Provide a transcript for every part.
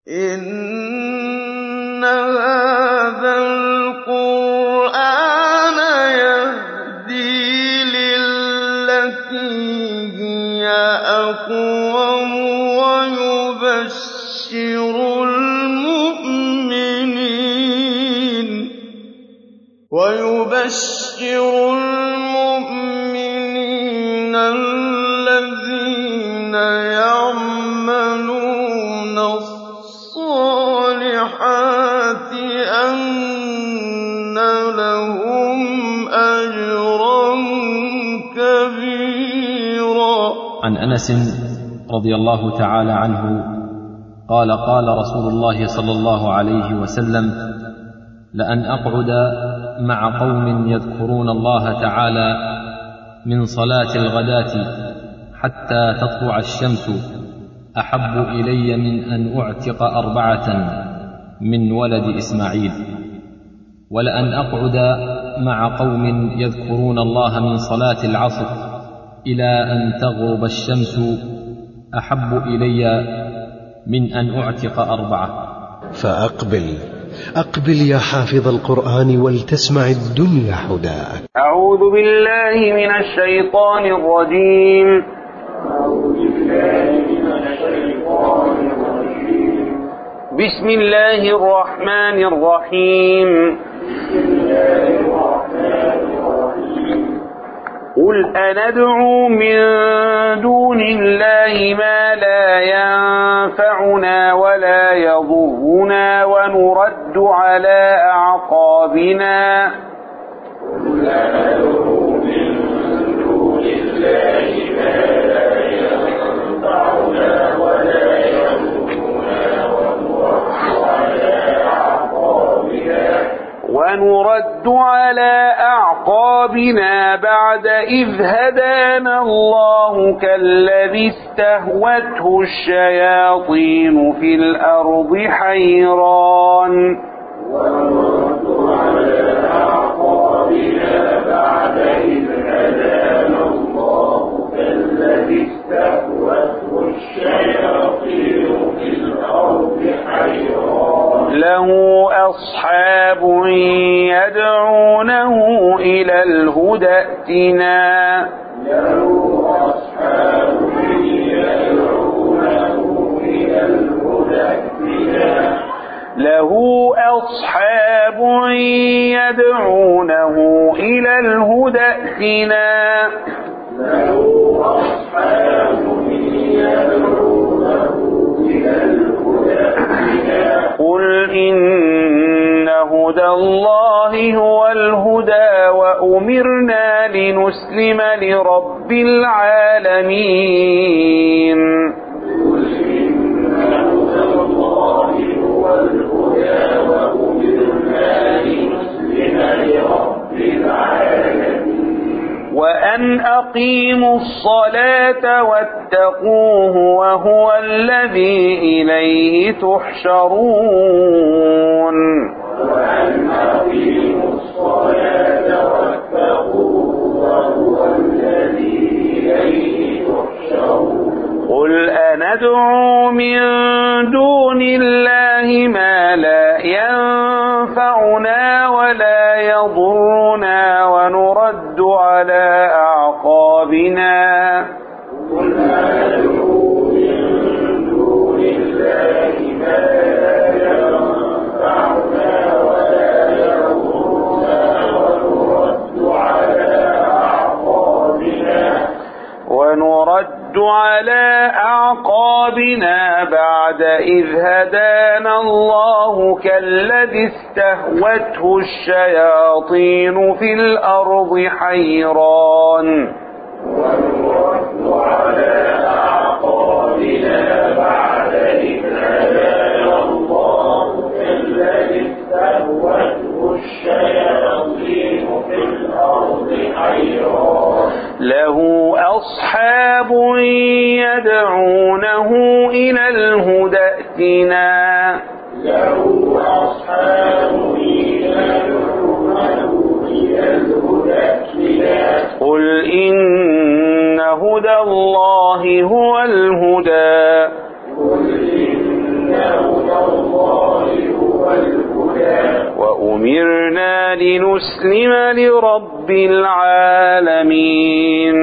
إِنَّ هَٰذَا الْقُرْآنَ يَهْدِي لِلَّتِي هِيَ أَقْوَمُ وَيُبَشِّرُ الْمُؤْمِنِينَ الَّذِينَ يَعْمَلُونَ الصَّالِحَاتِ أَنَّ لَهُمْ أَجْرًا كَبِيرًا عن انس رضي الله تعالى عنه قال قال رسول الله صلى الله عليه وسلم لان اقعد مع قوم يذكرون الله تعالى من صلاه الغداه حتى تطلع الشمس احب الي من ان اعتق اربعه من ولد اسماعيل ولان اقعد مع قوم يذكرون الله من صلاه العصر الى ان تغرب الشمس احب الي من ان اعتق اربعه فأقبل أقبل يا حافظ القرآن ولتسمع الدنيا حداك أعوذ بالله من الشيطان الرجيم بسم الله الرحمن الرحيم قل أندعو من دون الله ما لا ينفعنا ولا يضرنا ونرد على أعقابنا ونرد على أعقابنا بعد إذ هدانا الله كالذي استهوته الشياطين في الأرض حيران له أصحاب يدعونه إلى الهدى ائتنا له أصحاب يدعونه إلى الهدى ائتنا قل إن هدى الله هو الهدى وأمرنا لنسلم لرب العالمين وأن أقيموا الصلاة واتقوه وهو الذي إليه تحشرون قل أندعو من دون الله ما لا ينفعنا ولا يضرنا ونرد على أعقابنا ونرد على أعقابنا بعد إذ هدانا الله كالذي استهوته الشياطين في الأرض حيران له أصحاب يدعونه إلى الهدى ائتنا قل إن هدى الله هو الهدى وأمرنا لنسلم لرب العالمين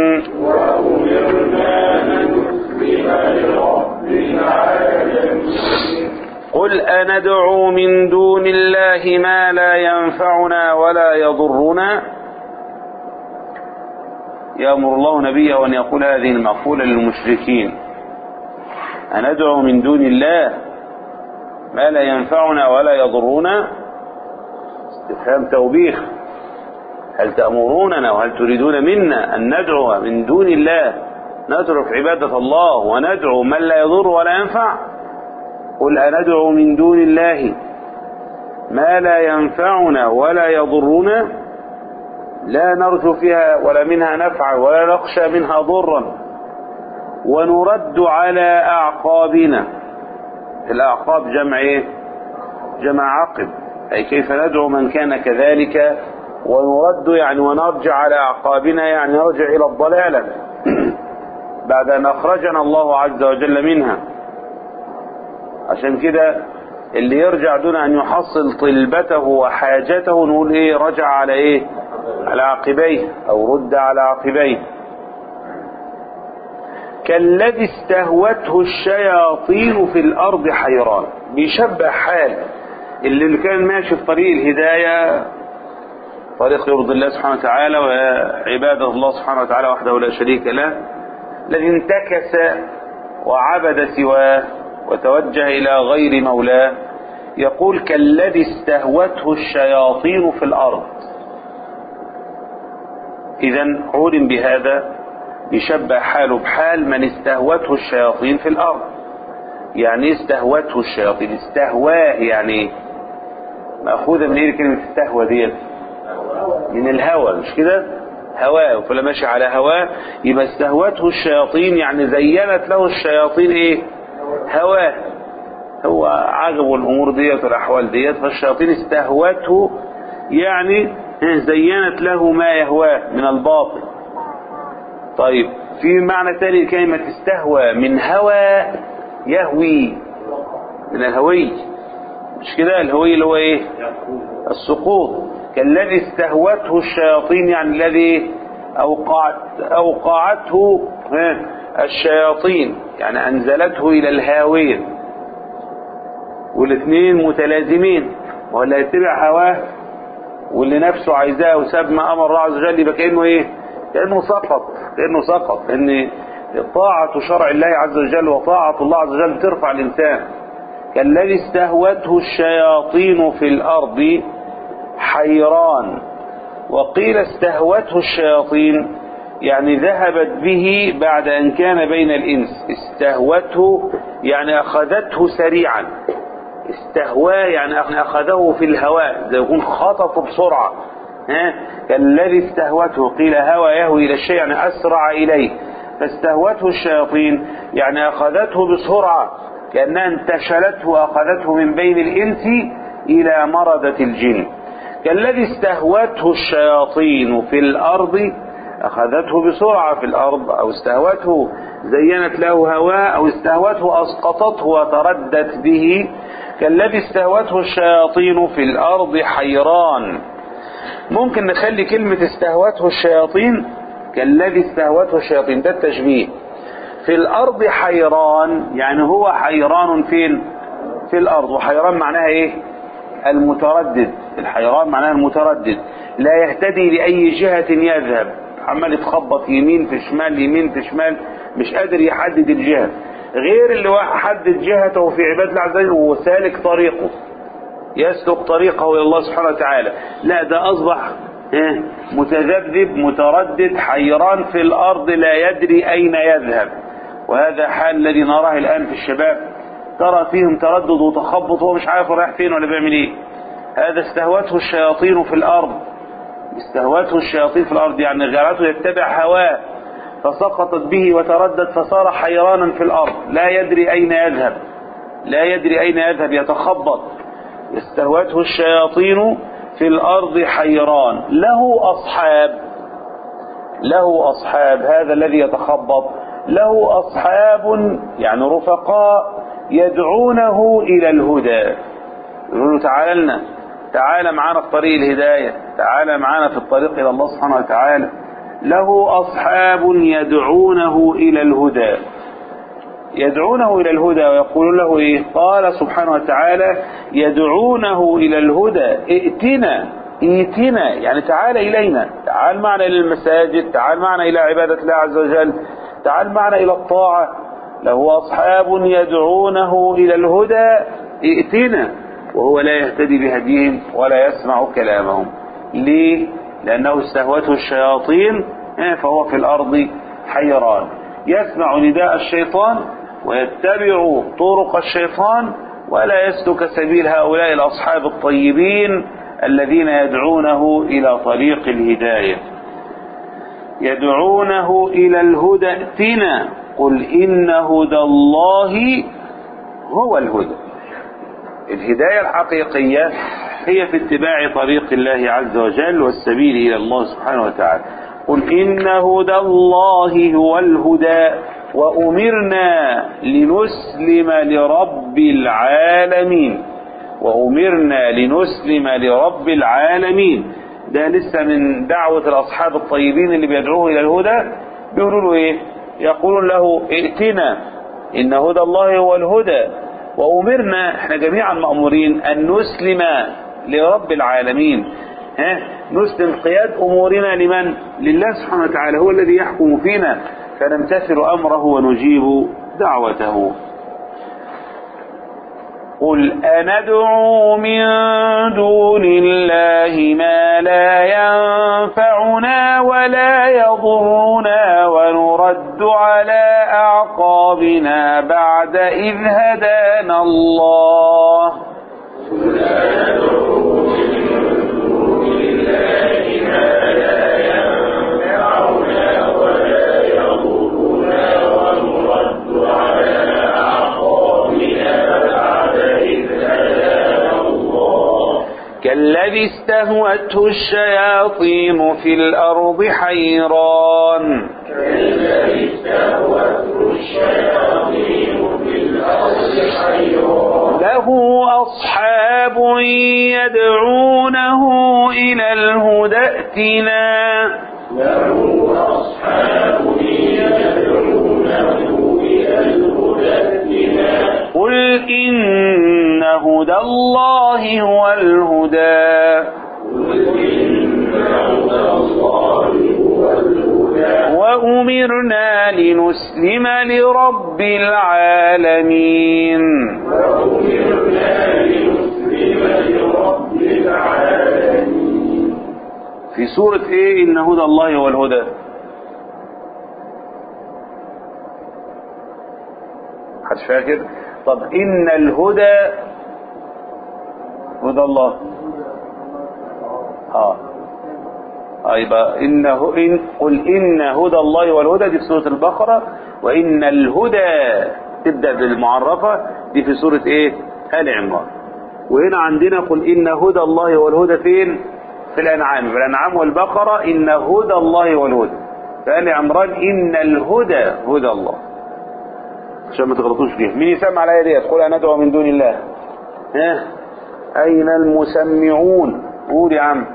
قل أندعو من دون الله ما لا ينفعنا ولا يضرنا يأمر الله نبيه أن يقول هذه المقولة للمشركين أندعو من دون الله ما لا ينفعنا ولا يضرنا استفهام توبيخ هل تأمروننا وهل تريدون منا أن ندعو من دون الله نترك عبادة الله وندعو من لا يضر ولا ينفع قل أندعو من دون الله ما لا ينفعنا ولا يضرنا لا نرجو فيها ولا منها نفعا ولا نخشى منها ضرا ونرد على أعقابنا الأعقاب جمع إيه؟ جمع عقب أي كيف ندعو من كان كذلك ونرد يعني ونرجع على أعقابنا يعني نرجع إلى الضلالة بعد أن أخرجنا الله عز وجل منها عشان كده اللي يرجع دون أن يحصل طلبته وحاجته نقول إيه رجع على إيه على عقبيه أو رد على عقبيه كالذي استهوته الشياطين في الأرض حيران بيشبه حال اللي كان ماشي في طريق الهداية طريق يرضي الله سبحانه وتعالى وعبادة الله سبحانه وتعالى وحده لا شريك له الذي انتكس وعبد سواه وتوجه إلى غير مولاه يقول كالذي استهوته الشياطين في الأرض إذا علم بهذا يشبه حاله بحال من استهوته الشياطين في الأرض يعني استهوته الشياطين استهواه يعني مأخوذة من ايه كلمة استهوى ديت من الهوى مش كده هواه فلا ماشي على هواه يبقى استهوته الشياطين يعني زينت له الشياطين ايه هواه هو عجبه الامور ديت والاحوال ديت فالشياطين استهوته يعني زينت له ما يهواه من الباطل طيب في معنى تاني كلمة استهوى من هوى يهوي من الهوي مش كده الهوي اللي هو ايه السقوط كالذي استهوته الشياطين يعني الذي أوقعت أوقعته الشياطين يعني أنزلته إلى الهاوية والاثنين متلازمين واللي يتبع هواه واللي نفسه عايزاه وساب ما أمر الله عز وجل يبقى كأنه إيه كأنه سقط كأنه سقط إن طاعة شرع الله عز وجل وطاعة الله عز وجل ترفع الإنسان كالذي استهوته الشياطين في الأرض حيران وقيل استهوته الشياطين يعني ذهبت به بعد أن كان بين الإنس استهوته يعني أخذته سريعا استهواه يعني أخذه في الهواء زي يكون خطط بسرعة ها كالذي استهوته قيل هوى يهوي إلى الشيء يعني أسرع إليه فاستهوته الشياطين يعني أخذته بسرعة كأنها انتشلته وأخذته من بين الإنس إلى مردة الجن كالذي استهوته الشياطين في الأرض أخذته بسرعة في الأرض أو استهوته زينت له هواه أو استهوته أسقطته وتردت به كالذي استهوته الشياطين في الأرض حيران ممكن نخلي كلمة استهوته الشياطين كالذي استهوته الشياطين ده التشبيه في الأرض حيران يعني هو حيران فين في الأرض وحيران معناها إيه المتردد الحيران معناها المتردد لا يهتدي لأي جهة يذهب عمال يتخبط يمين في شمال يمين في شمال مش قادر يحدد الجهة غير اللي حدد جهته في عباد الله عز وجل وسالك طريقه يسلك طريقه إلى الله سبحانه وتعالى لا ده أصبح متذبذب متردد حيران في الأرض لا يدري أين يذهب وهذا حال الذي نراه الآن في الشباب ترى فيهم تردد وتخبط وهو مش عارف رايح فين ولا بيعمل ايه هذا استهوته الشياطين في الأرض استهوته الشياطين في الأرض يعني جعلته يتبع هواه فسقطت به وتردد فصار حيرانا في الأرض لا يدري أين يذهب لا يدري أين يذهب يتخبط استهوته الشياطين في الأرض حيران له أصحاب له أصحاب هذا الذي يتخبط له أصحاب يعني رفقاء يدعونه إلى الهدى يقولوا تعالى لنا تعال معانا في طريق الهداية تعال معانا في الطريق إلى الله سبحانه وتعالى له أصحاب يدعونه إلى الهدى يدعونه إلى الهدى ويقولون له إيه قال سبحانه وتعالى يدعونه إلى الهدى ائتنا ائتنا يعني تعال إلينا تعال معنا إلى المساجد تعال معنا إلى عبادة الله عز وجل تعال معنا إلى الطاعة له أصحاب يدعونه إلى الهدى ائتنا وهو لا يهتدي بهديهم ولا يسمع كلامهم ليه لأنه استهوته الشياطين فهو في الأرض حيران يسمع نداء الشيطان ويتبع طرق الشيطان ولا يسلك سبيل هؤلاء الأصحاب الطيبين الذين يدعونه إلى طريق الهداية يدعونه إلى الهدى ائتنا قل إن هدى الله هو الهدى الهداية الحقيقية هي في اتباع طريق الله عز وجل والسبيل إلى الله سبحانه وتعالى قل إن هدى الله هو الهدى وأمرنا لنسلم لرب العالمين وأمرنا لنسلم لرب العالمين ده لسه من دعوة الأصحاب الطيبين اللي بيدعوه إلى الهدى بيقولوا له إيه يقولون له ائتنا إن هدى الله هو الهدى وأمرنا احنا جميعا مأمورين أن نسلم لرب العالمين ها نسلم قياد أمورنا لمن لله سبحانه وتعالى هو الذي يحكم فينا فنمتثل أمره ونجيب دعوته قل أندعو من دون الله ما لا ينفعنا ولا يضرنا ونرد على أعقابنا بعد إذ هدانا الله قل أندعو من دون الله ما لا ينفعنا ولا يضرنا ونرد على أعقابنا بعد إذ هدانا الله كالذي استهوته الشياطين في الأرض حيران كالذي استهوته الشياطين في الأرض حيران له أصحاب يدعونه إلى الهدى ائتنا له أصحاب يدعونه إلى الهدى ائتنا قل إن هدى الله هو الهدى وأمرنا لنسلم لرب العالمين وأمرنا لنسلم لرب العالمين في سورة ايه إن هدى الله هو الهدى حد فاكر طب إن الهدى هدى الله اه اه يبقى إنه إن قل إن هدى الله والهدى دي في سورة البقرة وإن الهدى تبدأ بالمعرفة دي في سورة إيه؟ آل عمران وهنا عندنا قل إن هدى الله والهدى فين؟ في الأنعام في الأنعام والبقرة إن هدى الله والهدى في آل عمران إن الهدى هدى الله عشان ما تغلطوش فيها مين يسمع الآية ديت قل أنا أدعو من دون الله ها أين المسمعون قول يا عم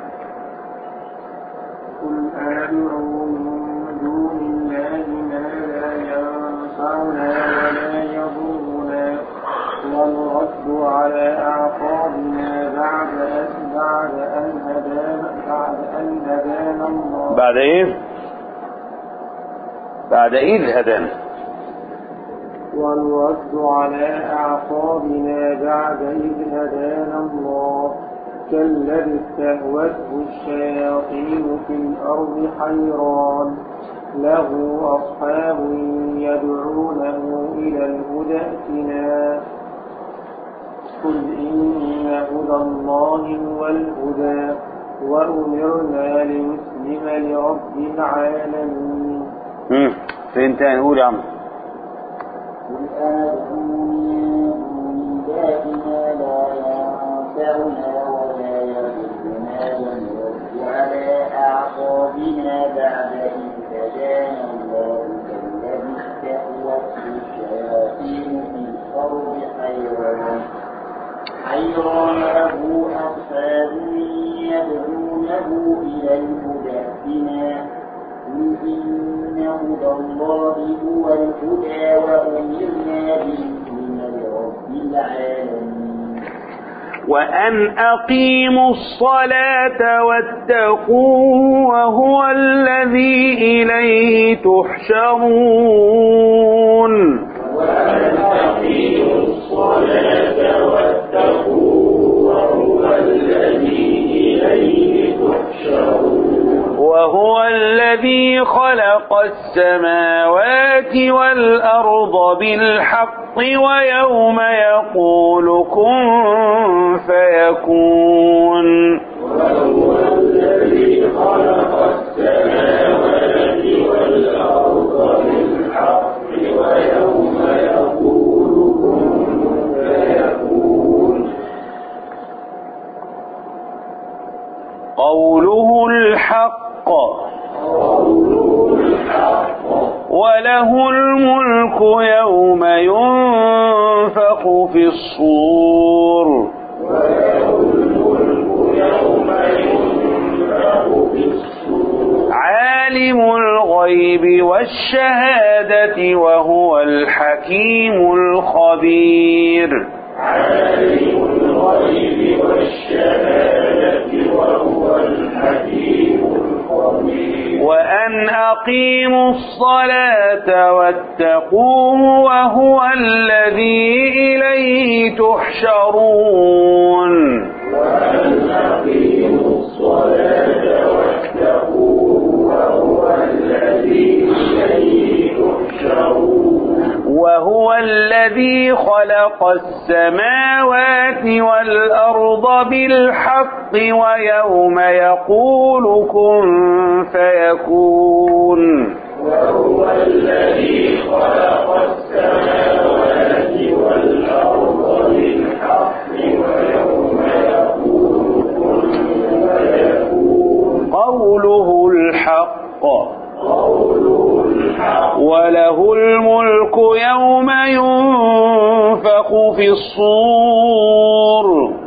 قل أندعو من دون الله ما لا ينفعنا ولا يضرنا ونرد على أعقابنا بعد أن بعد أن هدانا بعد أن هدانا الله بعد إيه بعد إذ هدانا ونرد على أعقابنا بعد إذ هدانا الله كالذي استهوته الشياطين في الأرض حيران له أصحاب يدعونه إلى الهدى ائتنا قل إن هدى الله هو الهدى وأمرنا لنسلم لرب العالمين مم. فين تاني قول يا عم قل آمنوا من ذات ما لا ينفعنا ولا يضرنا ونرد على أعقابنا بعد إذ هدانا الله كالذي استهوته الشياطين في الأرض حيران حيران له أصحاب يدعونه إلى الهدى ائتنا قل إن هدى الله هو الهدى وأمرنا به لرب العالمين وأن أقيموا الصلاة واتقوه وهو الذي إليه تحشرون وهو الذي خلق السماوات والأرض بالحق ويوم يقول كن فيكون قوله الحق وله الملك يوم ينفخ في الصور عالم الغيب والشهادة وهو الحكيم الخبير وأن أقيموا الصلاة واتقوه وهو الذي إليه تحشرون وهو الذي خلق السماوات والأرض بالحق ويوم يقول كن فيكون قوله الحق وله الملك يوم ينفخ في الصور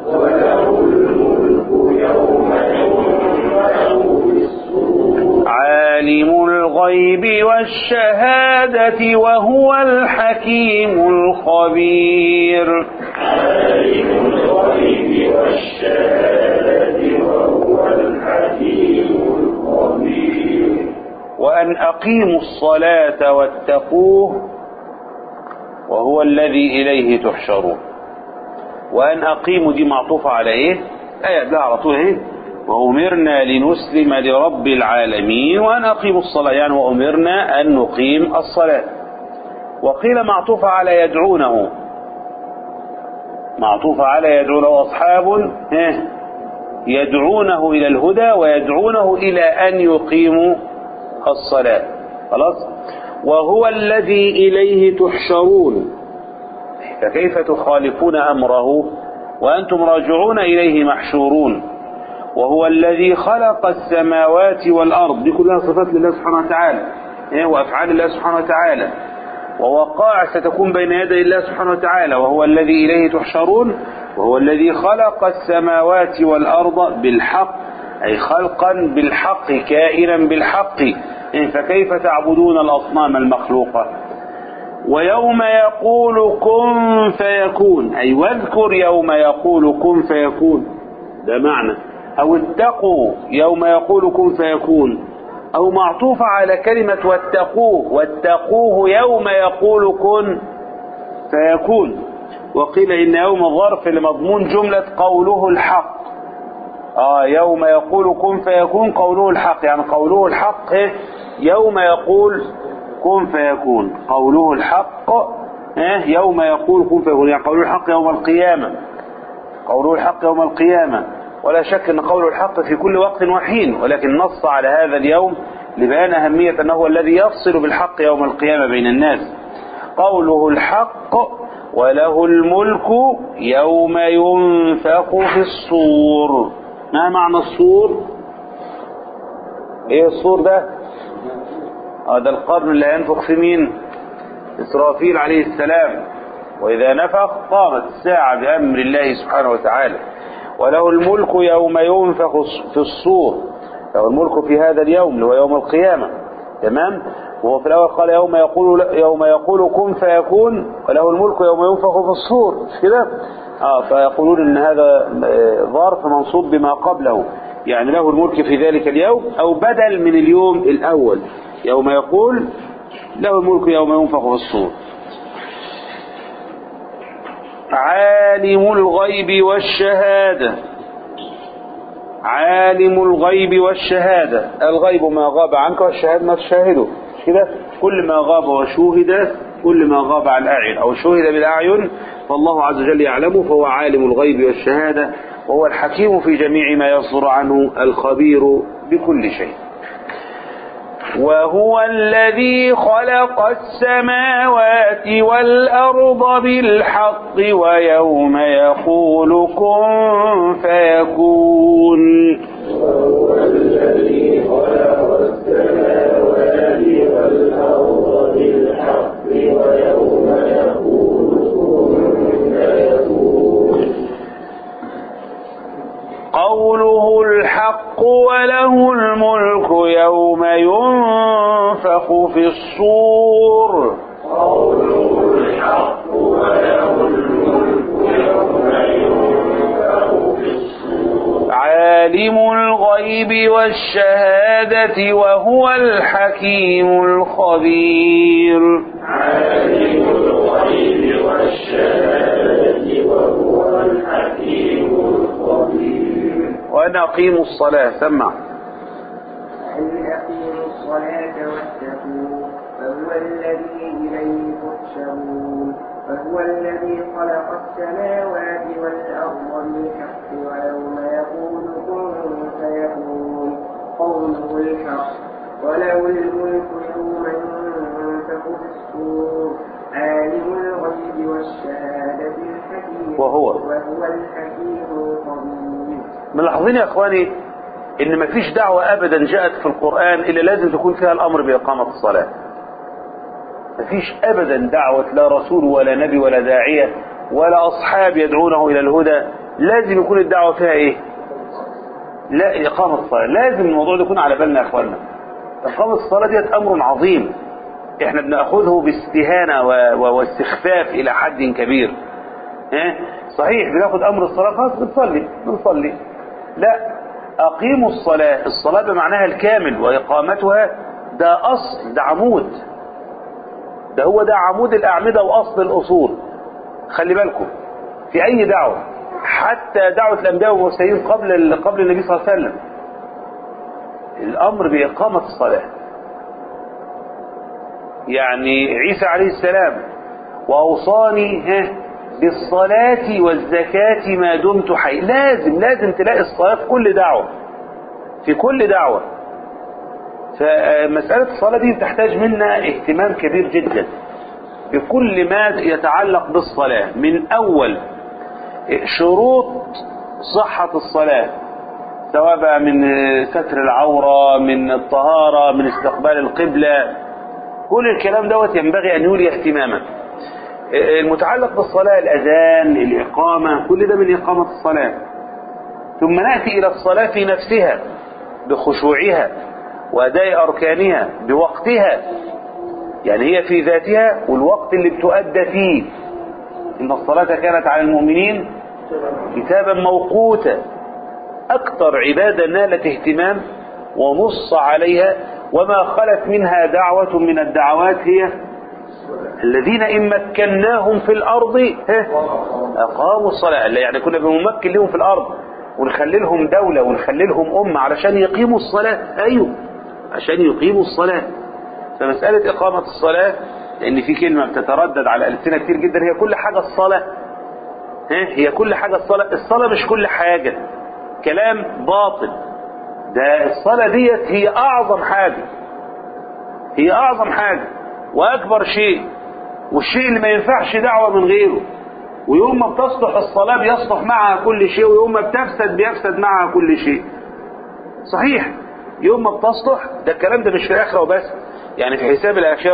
عالم الغيب والشهادة وهو الحكيم الخبير وأن أقيموا الصلاة واتقوه وهو الذي إليه تحشرون وأن أقيموا دي معطوفة على إيه؟ آية ده على طول إيه؟ وأمرنا لنسلم لرب العالمين وأن أقيموا الصلاة يعني وأمرنا أن نقيم الصلاة وقيل معطوفة على يدعونه معطوفة على يدعونه أصحاب إيه؟ يدعونه إلى الهدى ويدعونه إلى أن يقيموا الصلاة خلاص وهو الذي إليه تحشرون فكيف تخالفون أمره وأنتم راجعون إليه محشورون وهو الذي خلق السماوات والأرض دي كلها صفات لله سبحانه وتعالى إيه؟ وأفعال الله سبحانه وتعالى ووقائع ستكون بين يدي الله سبحانه وتعالى وهو الذي إليه تحشرون وهو الذي خلق السماوات والأرض بالحق أي خلقا بالحق كائنا بالحق إيه فكيف تعبدون الأصنام المخلوقة ويوم يقول كن فيكون أي واذكر يوم يقول كن فيكون ده معنى أو اتقوا يوم يقول كن فيكون أو معطوف على كلمة واتقوه واتقوه يوم يقول كن فيكون وقيل إن يوم ظرف لمضمون جملة قوله الحق آه يوم يقول كن فيكون قوله الحق يعني قوله الحق إيه؟ يوم يقول كن فيكون قوله الحق إيه؟ يوم يقول كن فيكون يعني قوله الحق يوم القيامة قوله الحق يوم القيامة ولا شك أن قول الحق في كل وقت وحين ولكن نص على هذا اليوم لبيان أهمية أنه هو الذي يفصل بالحق يوم القيامة بين الناس قوله الحق وله الملك يوم ينفق في الصور ما معنى الصور ايه الصور ده هذا القرن اللي ينفخ في مين إسرافيل عليه السلام وإذا نفخ قامت الساعة بأمر الله سبحانه وتعالى وله الملك يوم ينفخ في الصور له الملك في هذا اليوم اللي هو يوم القيامة تمام وهو في الأول قال يوم يقول يوم يقول كن فيكون وله الملك يوم ينفخ في الصور مش كده اه فيقولون ان هذا آه، ظرف منصوب بما قبله يعني له الملك في ذلك اليوم او بدل من اليوم الاول يوم يقول له الملك يوم ينفخ في الصور عالم الغيب والشهادة عالم الغيب والشهادة الغيب ما غاب عنك والشهادة ما تشاهده مش كده كل ما غاب وشوهد كل ما غاب عن الأعين أو شوهد بالأعين فالله عز وجل يعلمه فهو عالم الغيب والشهادة وهو الحكيم في جميع ما يصدر عنه الخبير بكل شيء وهو الذي خلق السماوات والأرض بالحق ويوم يقول كن فيكون قوله الحق وله الملك يوم ينفخ في الصور عالم الغيب والشهادة وهو الحكيم الخبير وأن أقيموا الصلاة سمع أن أقيموا الصلاة واتقوا فهو الذي إليه تحشرون فهو الذي خلق السماوات والأرض بالحق ويوم يقول كن فيكون قوله الحق وله الملك يوم ينفخ في الصور عالم الغيب والشهادة الحكيم وهو. وهو الحكيم الخبير ملاحظين يا اخواني ان مفيش دعوة ابدا جاءت في القرآن الا لازم تكون فيها الامر باقامة الصلاة مفيش ابدا دعوة لا رسول ولا نبي ولا داعية ولا اصحاب يدعونه الى الهدى لازم يكون الدعوة فيها ايه لا اقامة الصلاة لازم الموضوع ده يكون على بالنا يا اخواننا اقامة الصلاة ديت امر عظيم احنا بناخذه باستهانة و- و- واستخفاف الى حد كبير ها؟ صحيح بناخد امر الصلاة خلاص بنصلي بنصلي لا اقيموا الصلاة الصلاة بمعناها الكامل واقامتها ده اصل ده عمود ده هو ده عمود الاعمدة واصل الاصول خلي بالكم في اي دعوة حتى دعوة الانبياء والمرسلين قبل قبل النبي صلى الله عليه وسلم الامر باقامة الصلاة يعني عيسى عليه السلام واوصاني ها بالصلاة والزكاة ما دمت حي لازم لازم تلاقي الصلاة في كل دعوة في كل دعوة فمسألة الصلاة دي تحتاج منا اهتمام كبير جدا بكل ما يتعلق بالصلاة من أول شروط صحة الصلاة سواء بقى من ستر العورة من الطهارة من استقبال القبلة كل الكلام دوت ينبغي أن يولي اهتماما المتعلق بالصلاة الأذان الإقامة كل ده من إقامة الصلاة ثم نأتي إلى الصلاة في نفسها بخشوعها وأداء أركانها بوقتها يعني هي في ذاتها والوقت اللي بتؤدى فيه إن الصلاة كانت على المؤمنين كتابا موقوتا أكثر عبادة نالت اهتمام ونص عليها وما خلت منها دعوة من الدعوات هي الذين إن مكناهم في الأرض ها، أقاموا الصلاة يعني كنا بنمكن لهم في الأرض ونخلي لهم دولة ونخلي لهم أمة علشان يقيموا الصلاة أيوه عشان يقيموا الصلاة فمسألة إقامة الصلاة لأن في كلمة بتتردد على ألسنة كتير جدا هي كل حاجة الصلاة ها هي كل حاجة الصلاة الصلاة مش كل حاجة كلام باطل ده الصلاة ديت هي أعظم حاجة هي أعظم حاجة وأكبر شيء والشيء اللي ما ينفعش دعوة من غيره ويوم ما بتصلح الصلاة بيصلح معها كل شيء ويوم ما بتفسد بيفسد معها كل شيء صحيح يوم ما بتصلح ده الكلام ده مش في الآخرة وبس يعني في حساب الآخرة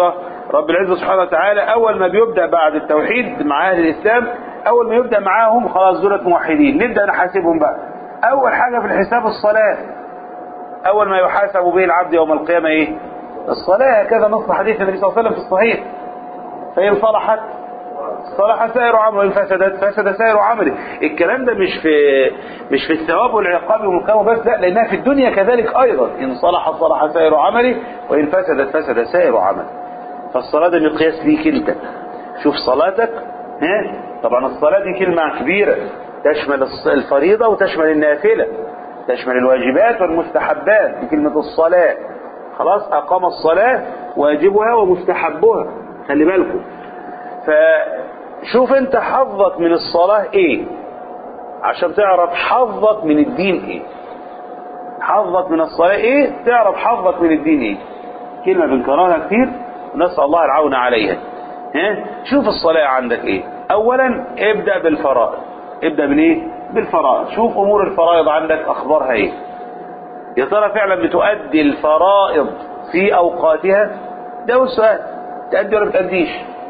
رب العزة سبحانه وتعالى أول ما بيبدأ بعد التوحيد مع أهل الإسلام أول ما يبدأ معاهم خلاص دولة موحدين نبدأ نحاسبهم بقى أول حاجة في الحساب الصلاة أول ما يحاسب به العبد يوم القيامة إيه الصلاة هكذا نص حديث النبي صلى الله عليه وسلم في الصحيح فإن صلحت صلح سائر عمله وإن فسدت فسد سائر عمله الكلام ده مش في مش في الثواب والعقاب والمكافأة بس لا لأنها في الدنيا كذلك أيضا إن صلح صلح سائر عمله وإن فسدت فسد سائر عمله فالصلاة ده مقياس ليك أنت شوف صلاتك ها طبعا الصلاة دي كلمة كبيرة تشمل الفريضة وتشمل النافلة تشمل الواجبات والمستحبات دي كلمة الصلاة خلاص أقام الصلاة واجبها ومستحبها خلي بالكم فشوف انت حظك من الصلاة ايه عشان تعرف حظك من الدين ايه حظك من الصلاة ايه تعرف حظك من الدين ايه كلمة بنكررها كتير ونسأل الله العون عليها ها شوف الصلاة عندك ايه اولا ابدأ بالفرائض ابدأ بالايه بالفرائض شوف امور الفرائض عندك اخبارها ايه يا ترى فعلا بتؤدي الفرائض في اوقاتها ده هو السؤال تأدي ولا بتأديش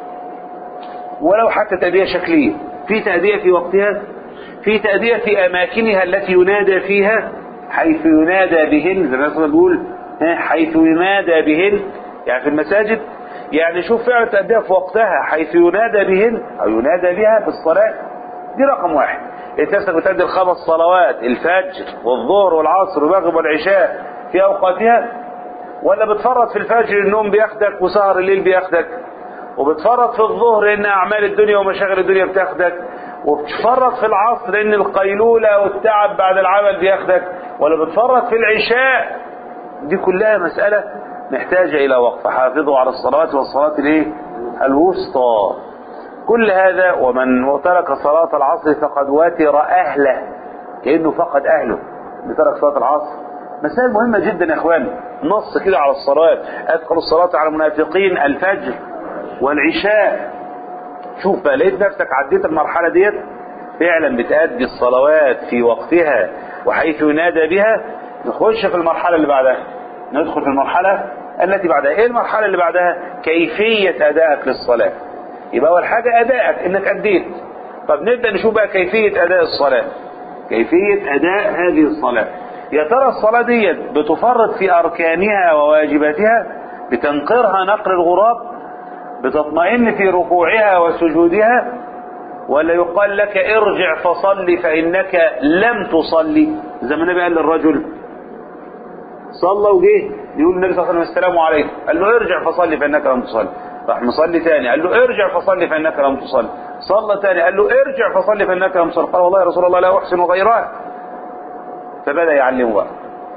ولو حتى تأدية شكلية في تأدية في وقتها في تأدية في أماكنها التي ينادى فيها حيث ينادى بهن زي ما الرسول بيقول ها، حيث ينادى بهن يعني في المساجد يعني شوف فعلا تأديها في وقتها حيث ينادى بهن أو ينادى بها في الصلاة دي رقم واحد انت نفسك بتأدي الخمس صلوات الفجر والظهر والعصر والمغرب والعشاء في أوقاتها ولا بتفرط في الفجر النوم بياخدك وسهر الليل بياخدك وبتفرط في الظهر ان اعمال الدنيا ومشاغل الدنيا بتاخدك وبتفرط في العصر ان القيلولة والتعب بعد العمل بياخدك ولا بتفرط في العشاء دي كلها مسألة محتاجة الى وقف حافظوا على الصلوات والصلاة الايه الوسطى كل هذا ومن ترك صلاة العصر فقد واتر اهله كأنه فقد اهله اللي ترك صلاة العصر مسائل مهمة جدا يا اخوان نص كده على الصلاة ادخل الصلاة على المنافقين الفجر والعشاء شوف بقى لقيت نفسك عديت المرحلة ديت فعلا بتأدي الصلوات في وقتها وحيث ينادى بها نخش في المرحلة اللي بعدها ندخل في المرحلة التي بعدها ايه المرحلة اللي بعدها كيفية أدائك للصلاة يبقى أول حاجة أدائك إنك أديت طب نبدأ نشوف بقى كيفية أداء الصلاة كيفية أداء هذه الصلاة يا ترى الصلاة ديت بتفرط في أركانها وواجباتها بتنقرها نقر الغراب بتطمئن في ركوعها وسجودها ولا يقال لك ارجع فصل فإنك لم تصلي زي ما النبي قال للرجل صلى وجه يقول النبي صلى الله عليه وسلم السلام عليكم قال له ارجع فصلي فإنك لم تصلي راح مصلي تاني قال له ارجع فصلي فإنك لم تصلي صلى تاني قال له ارجع فصلي فإنك لم تصلي قال والله يا رسول الله لا أحسن غيرها فبدأ يعلمه بقى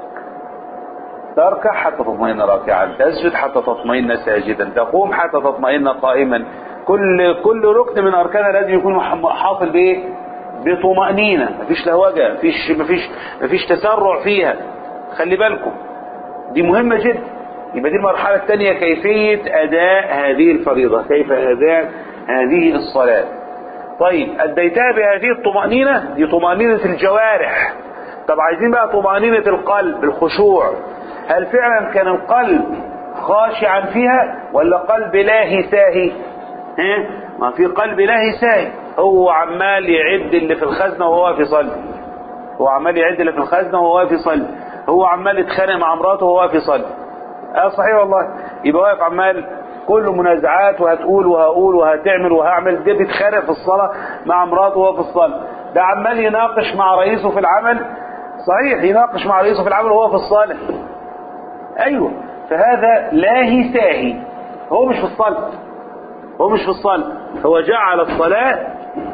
تركع حتى تطمئن راكعا تسجد حتى تطمئن ساجدا تقوم حتى تطمئن قائما كل كل ركن من اركانها لازم يكون حاصل بايه بطمأنينة مفيش لهوجة مفيش مفيش مفيش تسرع فيها خلي بالكم دي مهمة جدا يبقى دي المرحلة الثانية كيفية أداء هذه الفريضة كيف أداء هذه الصلاة طيب أديتها بهذه الطمأنينة دي طمأنينة الجوارح طب عايزين بقى طمأنينة القلب الخشوع هل فعلا كان القلب خاشعا فيها ولا قلب لاهي ساهي ها ما في قلب لاهي ساهي هو عمال يعد اللي في الخزنة وهو واقف يصلي هو عمال يعد اللي في الخزنة وهو واقف يصلي هو عمال يتخانق مع مراته وهو واقف يصلي اه صحيح والله يبقى واقف عمال كله منازعات وهتقول وهقول وهتعمل وهعمل ده بيتخانق في الصلاة مع مراته وهو في الصلاة ده عمال يناقش مع رئيسه في العمل صحيح يناقش مع رئيسه في العمل وهو في الصالح ايوه فهذا لاهي ساهي هو مش في الصلاة هو مش في الصلاة هو جعل الصلاة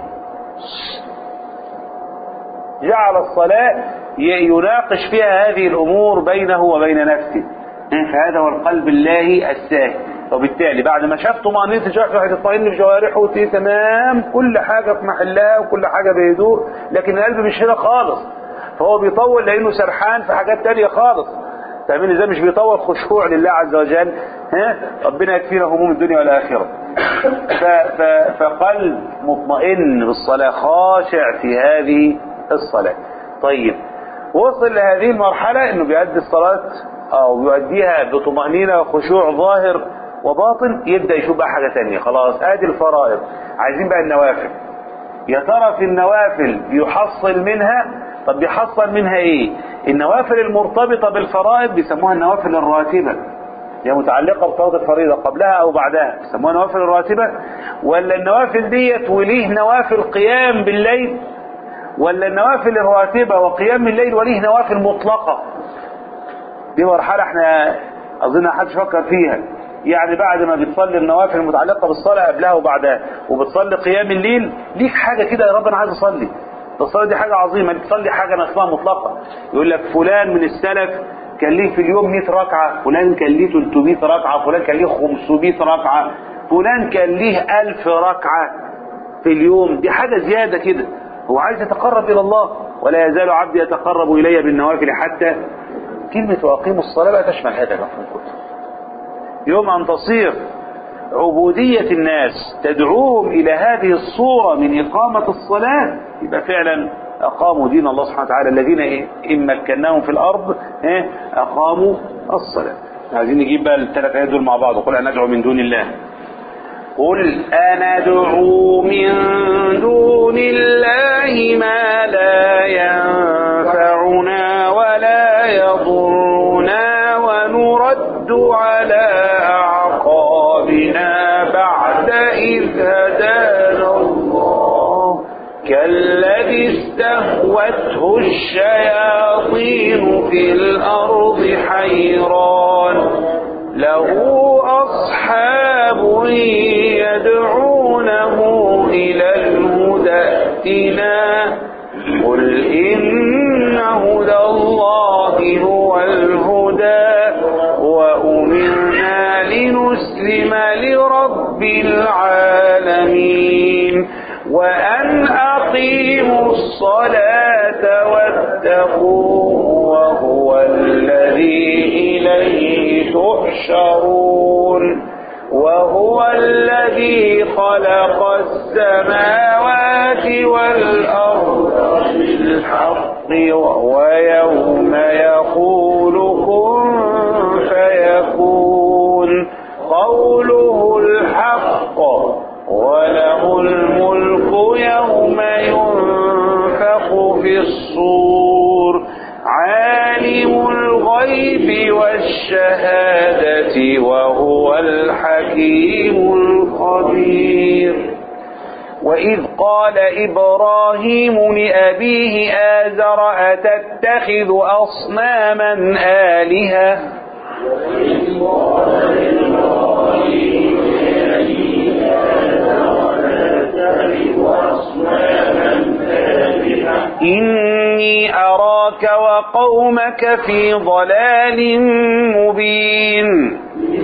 جعل الصلاة يناقش فيها هذه الأمور بينه وبين نفسه فهذا هو القلب اللاهي الساهي وبالتالي بعد ما شاف طمأنينة الجوارح هتطمئن في جوارحه وتلاقيه تمام كل حاجة في محلها وكل حاجة بهدوء لكن القلب مش هنا خالص فهو بيطول لأنه سرحان في حاجات تانية خالص فاهمين ازاي مش بيطول خشوع لله عز وجل ها ربنا يكفينا هموم الدنيا والآخرة ف... ف... فقلب مطمئن بالصلاة خاشع في هذه الصلاة طيب وصل لهذه المرحلة انه بيؤدي الصلاة او بيؤديها بطمأنينة وخشوع ظاهر وباطن يبدأ يشوف بقى حاجة تانية خلاص ادي الفرائض عايزين بقى النوافل يا ترى في النوافل يحصل منها طب بيحصل منها ايه النوافل المرتبطة بالفرائض بيسموها النوافل الراتبة هي متعلقة بفرض الفريضة قبلها او بعدها بيسموها نوافل الراتبة ولا النوافل ديت وليه نوافل قيام بالليل ولا النوافل الراتبة وقيام الليل وليه نوافل مطلقة دي مرحلة احنا اظن محدش فكر فيها يعني بعد ما بتصلي النوافل المتعلقة بالصلاة قبلها وبعدها وبتصلي قيام الليل ليك حاجة كده يا رب انا عايز اصلي الصلاة دي حاجة عظيمة تصلي حاجة اسمها مطلقة يقول لك فلان من السلف كان ليه في اليوم 100 ركعة فلان كان ليه 300 ركعة فلان كان ليه 500 ركعة فلان كان ليه 1000 ركعة في اليوم دي حاجة زيادة كده هو عايز يتقرب إلى الله ولا يزال عبدي يتقرب إلي بالنوافل حتى كلمة وأقيموا الصلاة بقى تشمل هذا المفهوم كله يوم أن تصير عبودية الناس تدعوهم إلى هذه الصورة من إقامة الصلاة يبقى فعلا أقاموا دين الله سبحانه وتعالى الذين إيه؟ إن مكناهم في الأرض إيه؟ أقاموا الصلاة عايزين نجيب بقى الثلاث آيات دول مع بعض وقل أن ندعو من دون الله قل أندعو من دون الله ما لا ينفعنا ولا يضرنا ونرد على أعقابنا بعد إذ هدانا الله كالذي استهوته الشياطين في الأرض حيران له أصحاب يدعونه إلى الهدى ائتنا قل إن هدى الله هو الهدى وأمرنا لنسلم لرب العالمين وأن أقيموا الصلاة واتقوه وهو الذي إليه تحشرون وهو الذي خلق السماوات والأرض بالحق وهو يوم يقول كن فيكون قوله الحق وله الملك يوم ينفخ في الصور عالم الغيب والشهادة وهو الحكيم الخبير وإذ قال إبراهيم لأبيه آزر أتتخذ أصناما آلهة إني أراك وقومك في ضلال مبين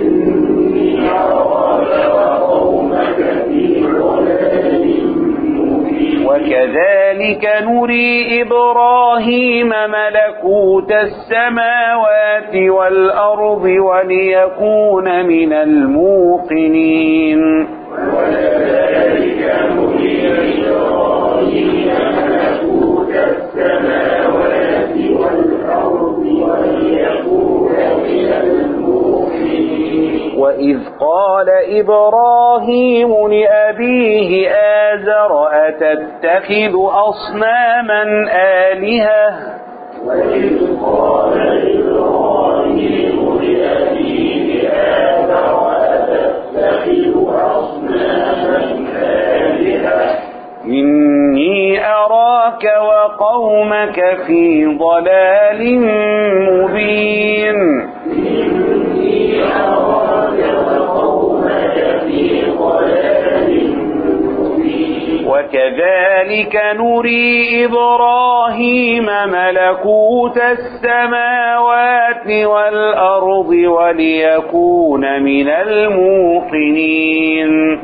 وكذلك نري إبراهيم ملكوت السماوات والأرض وليكون من الموقنين وإذ قال إبراهيم لأبيه آزر أتتخذ أصناما آلهة إني أراك وقومك في ضلال مبين وكذلك نري إبراهيم ملكوت السماوات والأرض وليكون من الموقنين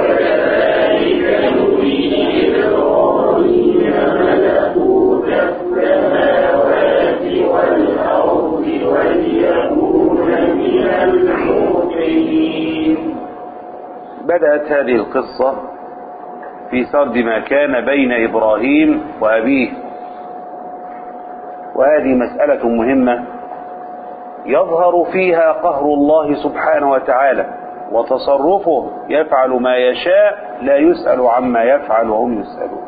بدأت هذه القصة في سرد ما كان بين إبراهيم وأبيه وهذه مسألة مهمة يظهر فيها قهر الله سبحانه وتعالى وتصرفه يفعل ما يشاء لا يسأل عما يفعل وهم يسألون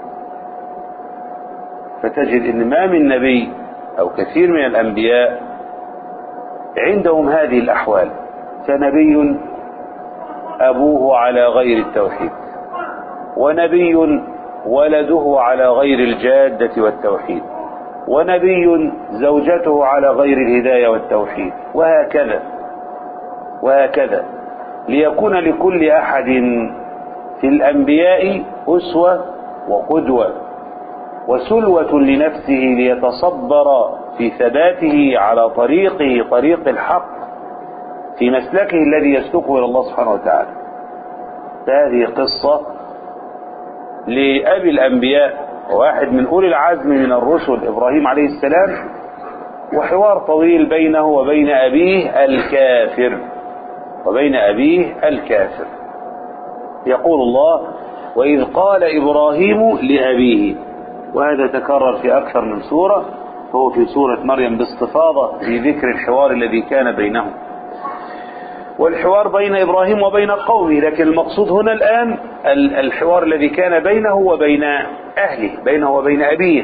فتجد ان ما من نبي او كثير من الانبياء عندهم هذه الاحوال فنبي ابوه على غير التوحيد ونبي ولده على غير الجادة والتوحيد ونبي زوجته على غير الهداية والتوحيد وهكذا وهكذا ليكون لكل أحد في الأنبياء أسوة وقدوة وسلوة لنفسه ليتصبر في ثباته على طريقه طريق الحق في مسلكه الذي يسلكه إلى الله سبحانه وتعالى هذه قصة لأبي الأنبياء واحد من أولي العزم من الرسل إبراهيم عليه السلام وحوار طويل بينه وبين أبيه الكافر وبين أبيه الكافر يقول الله وإذ قال إبراهيم لأبيه وهذا تكرر في أكثر من سورة هو في سورة مريم باستفاضة في ذكر الحوار الذي كان بينهم والحوار بين إبراهيم وبين قومه لكن المقصود هنا الآن الحوار الذي كان بينه وبين أهله بينه وبين أبيه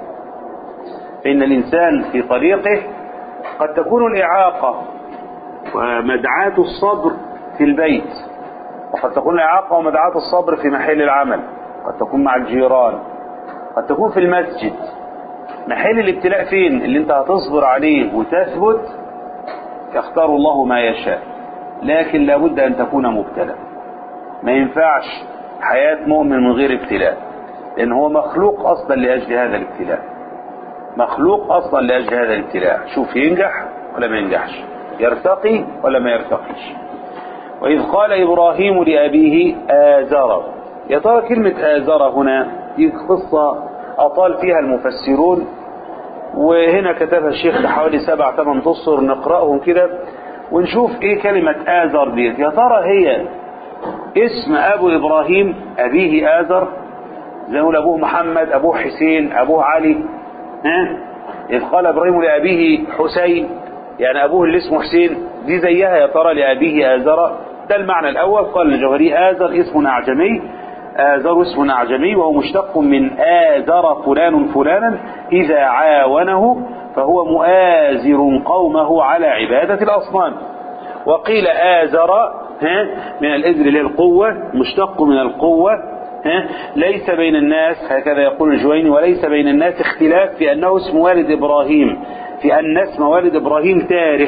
فإن الإنسان في طريقه قد تكون الإعاقة ومدعاة الصبر في البيت وقد تكون الإعاقة ومدعاة الصبر في محل العمل قد تكون مع الجيران قد تكون في المسجد محل الابتلاء فين اللي انت هتصبر عليه وتثبت يختار الله ما يشاء لكن لابد أن تكون مبتلى ما ينفعش حياة مؤمن من غير ابتلاء لأن هو مخلوق أصلا لأجل هذا الابتلاء مخلوق أصلا لأجل هذا الابتلاء شوف ينجح ولا ما ينجحش يرتقي ولا ما يرتقيش وإذ قال إبراهيم لأبيه آزر يا ترى كلمة آزر هنا دي قصة أطال فيها المفسرون وهنا كتبها الشيخ حوالي سبع ثمان تصر نقرأهم كده ونشوف ايه كلمة آزر ديت يا ترى هي اسم أبو إبراهيم أبيه آزر زي نقول أبوه محمد أبوه حسين أبوه علي ها إذ قال إبراهيم لأبيه حسين يعني أبوه اللي اسمه حسين دي زيها يا ترى لأبيه آزر ده المعنى الأول قال الجوهري آزر اسم أعجمي آزر اسم أعجمي وهو مشتق من آزر فلان فلانا إذا عاونه فهو مؤازر قومه على عبادة الأصنام وقيل آزر ها من الإزر اللي القوة مشتق من القوة ها ليس بين الناس هكذا يقول الجويني وليس بين الناس اختلاف في أنه اسم والد إبراهيم في أن اسم والد إبراهيم تارخ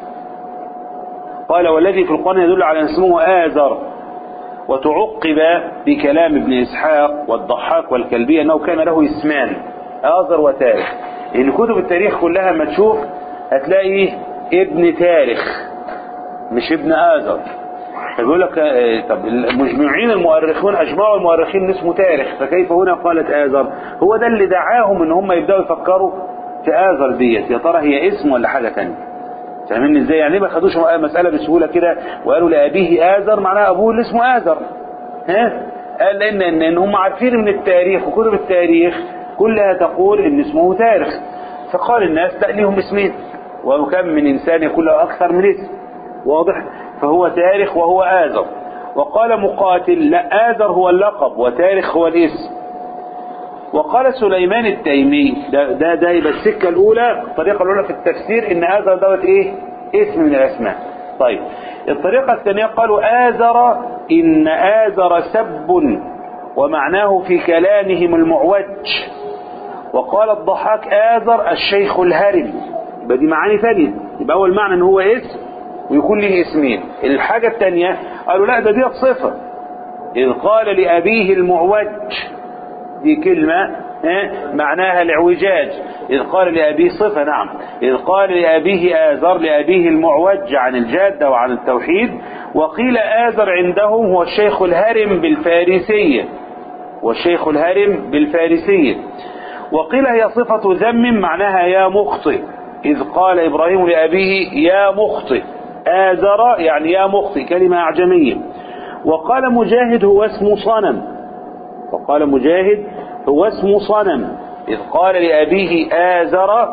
قال والذي في القرآن يدل على أن اسمه آزر وتعقب بكلام ابن إسحاق والضحاك والكلبي أنه كان له اسمان آزر وتارخ لأن كتب التاريخ كلها ما تشوف هتلاقي ابن تارخ مش ابن آزر فبيقول لك طب المجمعين المؤرخون أجمعوا المؤرخين اسمه تارخ فكيف هنا قالت آزر هو ده اللي دعاهم ان هم يبدأوا يفكروا في آزر ديت يا ترى هي اسم ولا حاجة تانية فاهمين ازاي يعني ما خدوش مسألة بسهولة كده وقالوا لأبيه آزر معناها أبوه اللي اسمه آزر ها قال لأن إن, إن هم عارفين من التاريخ وكتب التاريخ كلها تقول إن اسمه تارخ فقال الناس لا ليهم اسمين وكم من إنسان يكون له أكثر من اسم واضح فهو تارخ وهو آزر وقال مقاتل لا آزر هو اللقب وتارخ هو الاسم وقال سليمان التيمي ده ده, ده يبقى السكة الأولى الطريقة الأولى في التفسير إن آزر دوت إيه اسم من الأسماء طيب الطريقة الثانية قالوا آزر إن آزر سب ومعناه في كلامهم المعوج وقال الضحاك آزر الشيخ الهرم يبقى دي معاني ثانية يبقى أول معنى إن هو اسم ويكون له اسمين الحاجة الثانية قالوا لا ده دي صفة إذ قال لأبيه المعوج دي كلمة معناها الاعوجاج إذ قال لأبيه صفة نعم إذ قال لأبيه آزر لأبيه المعوج عن الجادة وعن التوحيد وقيل آزر عندهم هو الشيخ الهرم بالفارسية والشيخ الهرم بالفارسية وقيل هي صفة ذم معناها يا مخطئ إذ قال إبراهيم لأبيه يا مخطئ آزر يعني يا مخطئ كلمة أعجمية وقال مجاهد هو اسم صنم وقال مجاهد هو اسم صنم إذ قال لأبيه آزر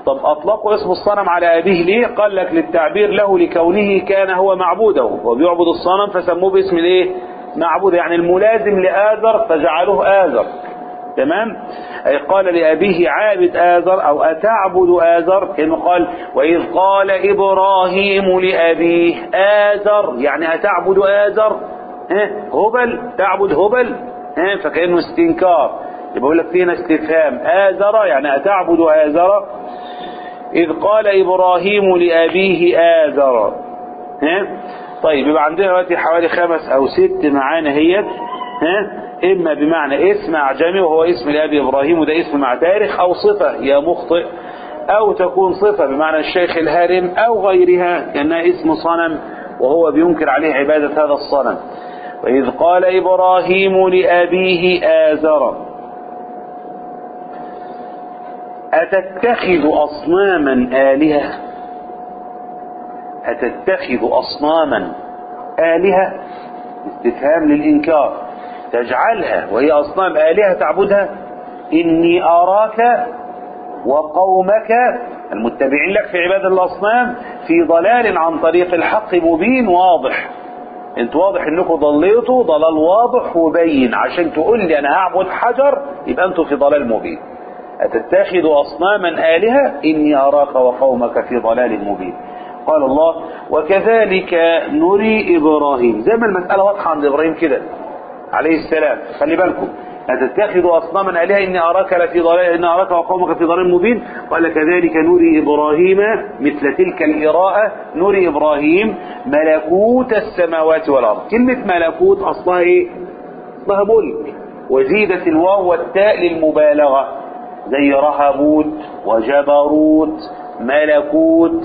طب أطلقوا اسم الصنم على أبيه ليه قال لك للتعبير له لكونه كان هو معبوده وبيعبد الصنم فسموه باسم الايه معبود يعني الملازم لآذر فجعلوه آذر تمام أي قال لأبيه عابد آذر أو أتعبد آذر كما قال وإذ قال إبراهيم لأبيه آذر يعني أتعبد آذر ها هبل تعبد هبل ها فكأنه استنكار يبقى يقول لك فينا استفهام آذر يعني أتعبد آذر إذ قال إبراهيم لأبيه آذر ها طيب يبقى عندنا دلوقتي حوالي خمس أو ست معانا هيت ها إما بمعنى اسم أعجمي وهو اسم لأبي إبراهيم وده اسم مع تاريخ أو صفة يا مخطئ أو تكون صفة بمعنى الشيخ الهرم أو غيرها كأنها اسم صنم وهو بينكر عليه عبادة هذا الصنم وإذ قال إبراهيم لأبيه آزر أتتخذ أصناما آلهة أتتخذ أصناما آلهة استفهام للإنكار تجعلها وهي أصنام آلهة تعبدها إني أراك وقومك المتبعين لك في عبادة الأصنام في ضلال عن طريق الحق مبين واضح انت واضح انكم ضليتوا ضلال واضح وبين عشان تقول لي انا هعبد حجر يبقى انتوا في ضلال مبين أتتخذ أصناما آلهة إني أراك وقومك في ضلال مبين قال الله وكذلك نري إبراهيم زي ما المسألة واضحة عند إبراهيم كده عليه السلام خلي بالكم أتتخذ أصناما آلهة إني أراك لفي ضلال إني أراك وقومك في ضلال مبين قال كذلك نري إبراهيم مثل تلك الإراءة نري إبراهيم ملكوت السماوات والأرض كلمة ملكوت أصلها إيه؟ أصلها ملك وزيدت الواو والتاء للمبالغة زي رهبوت وجبروت ملكوت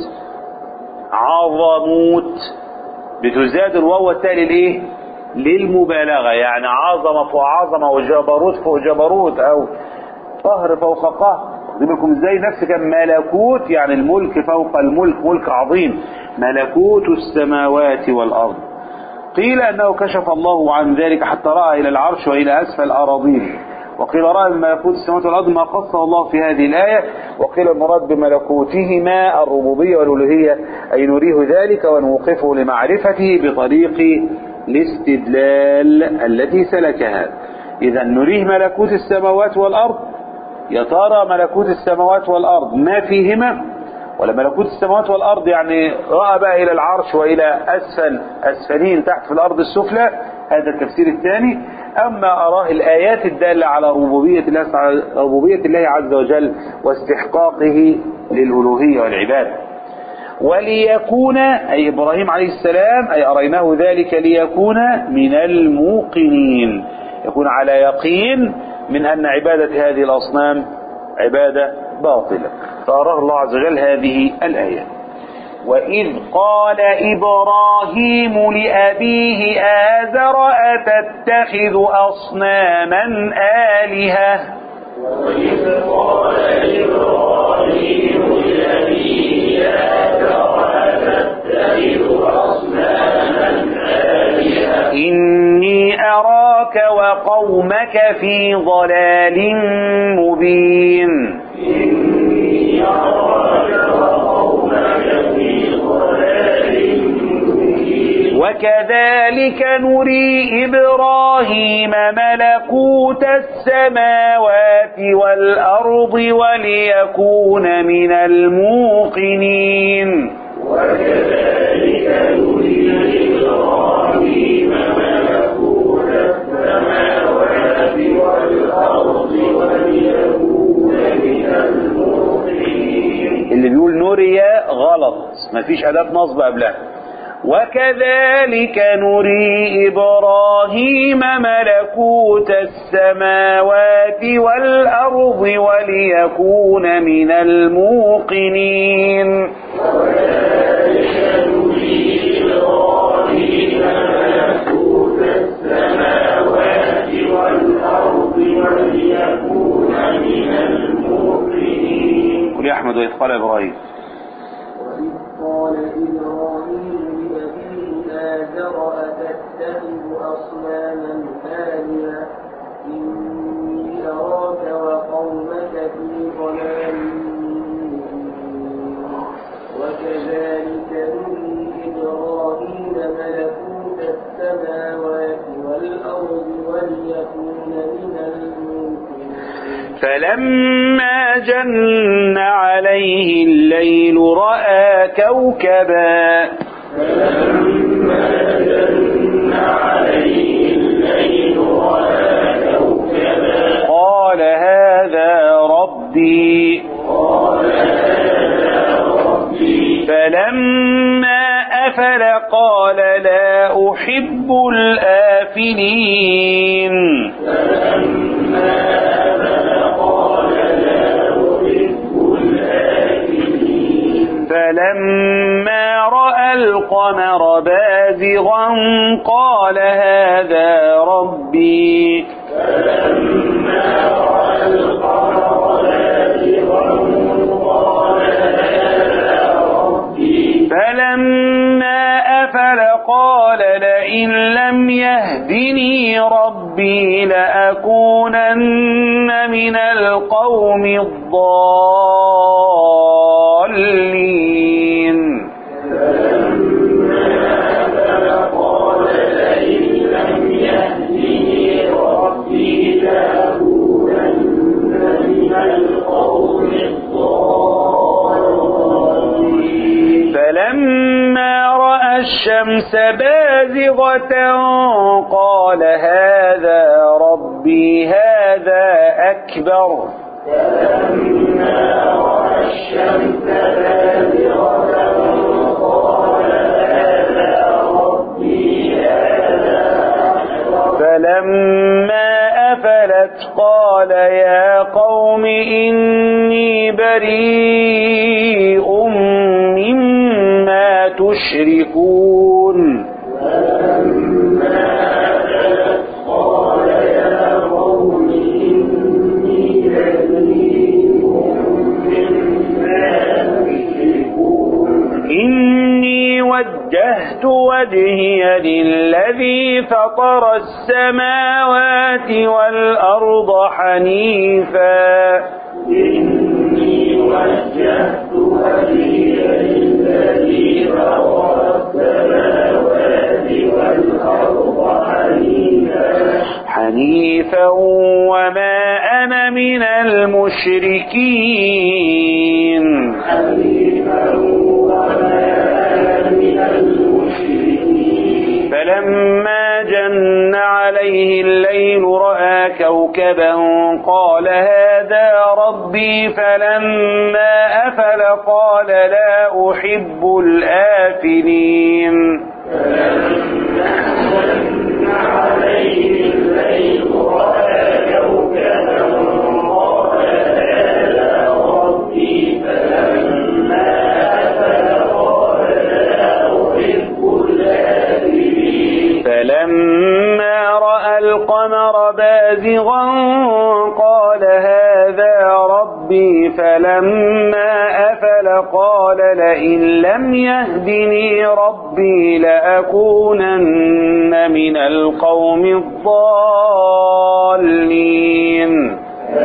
عظموت بتزداد الواو والتاء للايه للمبالغة يعني عظمة فوق عظمة وجبروت فوق جبروت او قهر فوق قهر بالكم ازاي نفس كان ملكوت يعني الملك فوق الملك ملك عظيم ملكوت السماوات والارض قيل انه كشف الله عن ذلك حتى راى الى العرش والى اسفل الاراضين وقيل رأى ملكوت السماوات والأرض ما خصه الله في هذه الآية وقيل المراد بملكوتهما الربوبية والألوهية أي نريه ذلك ونوقفه لمعرفته بطريق الاستدلال التي سلكها إذا نريه ملكوت السماوات والأرض يا ترى ملكوت السماوات والأرض ما فيهما ولا ملكوت السماوات والأرض يعني رأى بقى إلى العرش وإلى أسفل أسفلين تحت في الأرض السفلى هذا التفسير الثاني أما أراه الآيات الدالة على ربوبية الله ربوبية الله عز وجل واستحقاقه للألوهية والعبادة وليكون أي إبراهيم عليه السلام أي أريناه ذلك ليكون من الموقنين يكون على يقين من أن عبادة هذه الأصنام عبادة باطلة فأراه الله عز وجل هذه الآية وإذ قال إبراهيم لأبيه آزر أتتخذ أصناما آلهة وإذ قال إبراهيم لأبيه آزر أتتخذ أصناما آلهة إني أراك وقومك في ضلال مبين إني أراك وقومك في ضلال مبين وكذلك نري إبراهيم ملكوت السماوات والأرض وليكون من الموقنين وكذلك نري إبراهيم ملكوت السماوات والأرض وليكون من الموقنين اللي بيقول نري غلط مفيش أداة نصب قبلها وكذلك نري إبراهيم ملكوت السماوات والأرض وليكون من الموقنين وكذلك نري إبراهيم ملكوت السماوات والأرض وليكون من الموقنين قل يا أحمد وإذ قال إبراهيم وإذ قال إبراهيم لأبيه آزر أتتخذ أصناما آلهة إني أراك وقومك في ضلال مبين فلما جن عليه الليل رأى كوكبا قال هذا ربي فلما أفل قال لا أحب الآفلين فلما رأى القمر بازغا قال هذا ربي فلما أفل قال لئن لم يهدني ربي لأكونن من القوم الضالين فلما رأى الشمس بازغة قال هذا ربي هذا أكبر فلما أفلت قال يا قوم إني بريء مما تشركون إني وجهت وجهي للذي فطر السماوات والأرض حنيفا حنيفا وما أنا من المشركين فلما جن عليه الليل رأى كوكبا قال هذا ربي فلما أفل قال لا أحب الآفلين فلما رأى القمر بازغا قال هذا ربي فلما أفل قال لئن لم يهدني ربي لأكونن من القوم الضالين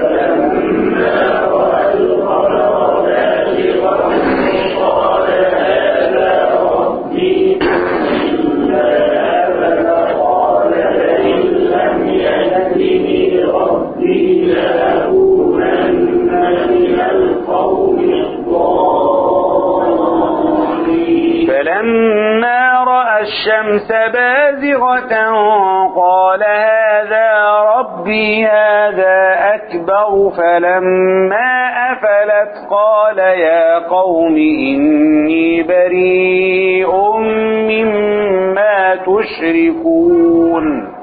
فلما رأى الشمس بازغة قال هذا ربي هذا أكبر فلما أفلت قال يا قوم إني بريء مما تشركون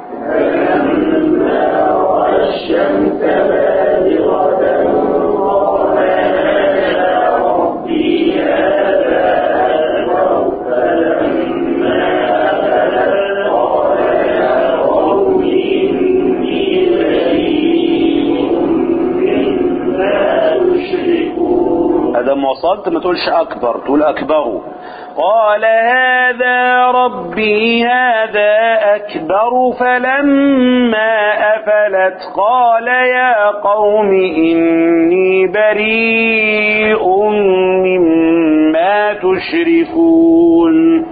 هذا ما وصلت ما تقولش أكبر تقول أكبر قال هذا ربي هذا أكبر فلما أفلت قال يا قوم إني بريء مما تشركون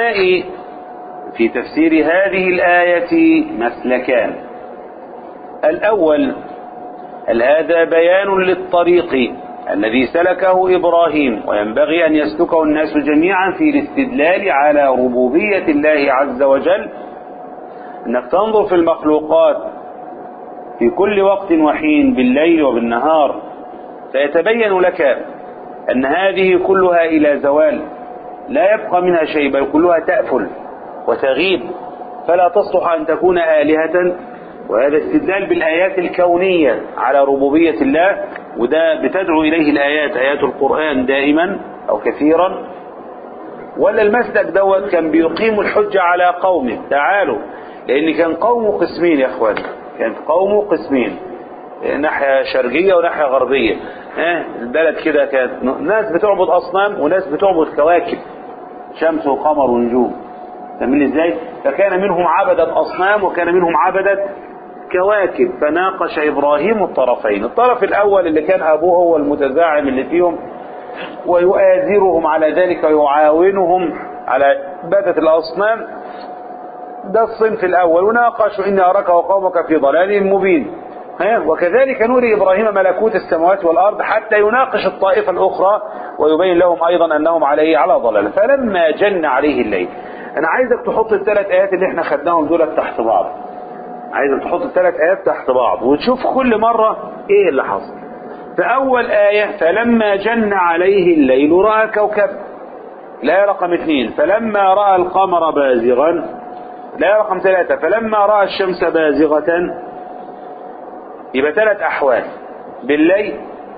للعلماء في تفسير هذه الآية مسلكان الأول هل هذا بيان للطريق الذي سلكه إبراهيم وينبغي أن يسلكه الناس جميعا في الاستدلال على ربوبية الله عز وجل أنك تنظر في المخلوقات في كل وقت وحين بالليل وبالنهار فيتبين لك أن هذه كلها إلى زوال لا يبقى منها شيء بل كلها تأفل وتغيب فلا تصلح أن تكون آلهة وهذا استدلال بالآيات الكونية على ربوبية الله وده بتدعو إليه الآيات آيات القرآن دائما أو كثيرا ولا المسلك دوت كان بيقيم الحجة على قومه تعالوا لأن كان قومه قسمين يا أخوان كان قومه قسمين ناحية شرقية وناحية غربية اه البلد كده كانت ناس بتعبد أصنام وناس بتعبد كواكب شمس وقمر ونجوم فاهمين ازاي فكان منهم عبدة أصنام وكان منهم عبدة كواكب فناقش إبراهيم الطرفين الطرف الأول اللي كان أبوه هو المتزاعم اللي فيهم ويؤازرهم على ذلك ويعاونهم على عبادة الأصنام ده الصنف الأول وناقشوا إني أراك وقومك في ضلال مبين ها؟ وكذلك نوري إبراهيم ملكوت السماوات والأرض حتى يناقش الطائفة الأخرى ويبين لهم أيضا أنهم عليه على ضلال فلما جن عليه الليل أنا عايزك تحط الثلاث آيات اللي احنا خدناهم دول تحت بعض عايزك تحط الثلاث آيات تحت بعض وتشوف كل مرة إيه اللي حصل فأول آية فلما جن عليه الليل رأى كوكب لا رقم اثنين فلما رأى القمر بازغا لا رقم ثلاثة فلما رأى الشمس بازغة يبقى ثلاث أحوال بالليل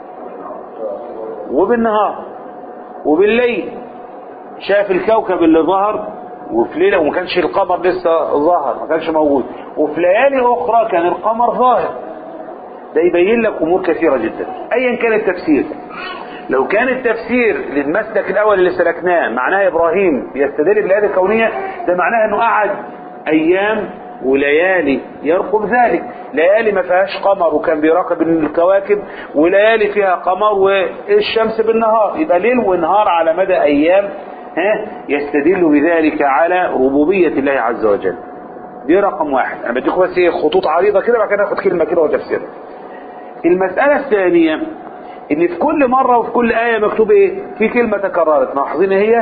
وبالنهار وبالليل شاف الكوكب اللي ظهر وفي ليلة وما كانش القمر لسه ظهر ما كانش موجود وفي ليالي أخرى كان القمر ظاهر ده يبين لك أمور كثيرة جدا أيا كان التفسير لو كان التفسير للمسلك الأول اللي سلكناه معناه إبراهيم يستدل بالآيات الكونية ده معناه أنه قعد أيام وليالي يرقب ذلك ليالي ما فيهاش قمر وكان بيراقب الكواكب وليالي فيها قمر والشمس بالنهار يبقى ليل ونهار على مدى أيام ها يستدل بذلك على ربوبية الله عز وجل دي رقم واحد أنا بديكم بس ايه خطوط عريضة كده بعد كده ناخد كلمة كده وتفسيرها المسألة الثانية ان في كل مرة وفي كل آية مكتوب ايه في كلمة تكررت ملاحظين هي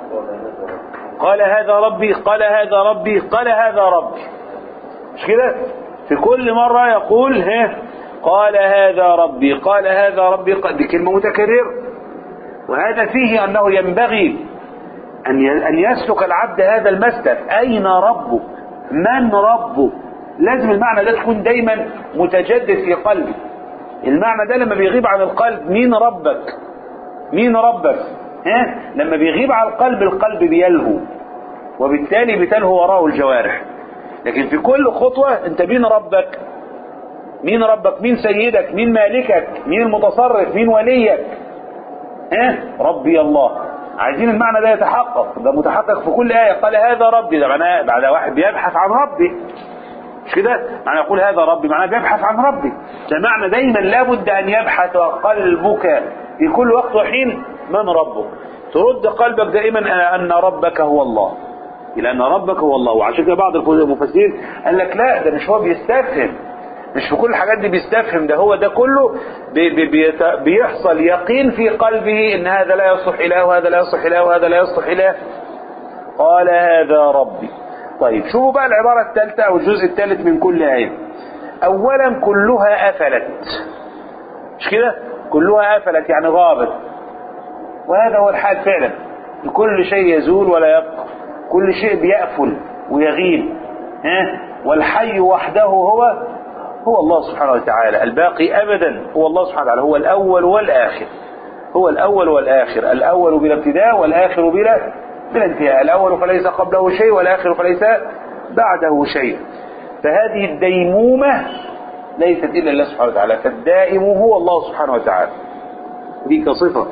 قال هذا ربي قال هذا ربي قال هذا ربي مش كده في كل مرة يقول ها قال هذا ربي قال هذا ربي قال دي كلمة متكررة وهذا فيه أنه ينبغي أن أن يسلك العبد هذا المسلك أين ربه من ربه لازم المعنى ده تكون دايما متجدد في قلبي المعنى ده لما بيغيب عن القلب مين ربك مين ربك ها لما بيغيب عن القلب القلب بيلهو وبالتالي بتلهو وراءه الجوارح لكن في كل خطوة انت مين ربك مين ربك مين سيدك مين مالكك مين المتصرف مين وليك ها ربي الله عايزين المعنى ده يتحقق ده متحقق في كل آية قال هذا ربي ده معناه بعد واحد بيبحث عن ربي مش كده معنى يقول هذا ربي معناه بيبحث عن ربي ده معنى دايما لابد أن يبحث قلبك في كل وقت وحين من ربك ترد قلبك دائما أن ربك هو الله إلى أن ربك هو الله وعشان كده بعض المفسرين قال لك لا ده مش هو بيستفهم مش في كل الحاجات دي بيستفهم ده هو ده كله بي بي بي بيحصل يقين في قلبه ان هذا لا يصلح اله وهذا لا يصلح اله وهذا لا يصلح اله قال هذا ربي طيب شوفوا بقى العبارة الثالثة او الجزء الثالث من كل آية اولا كلها افلت مش كده كلها افلت يعني غابت وهذا هو الحال فعلا كل شيء يزول ولا يبقى كل شيء بيأفل ويغيب ها والحي وحده هو هو الله سبحانه وتعالى الباقي أبدا هو الله سبحانه وتعالى هو الأول والآخر هو الأول والآخر الأول بلا ابتداء والآخر بلا بلا انتهاء الأول فليس قبله شيء والآخر فليس بعده شيء فهذه الديمومة ليست إلا الله سبحانه وتعالى فالدائم هو الله سبحانه وتعالى دي كصفة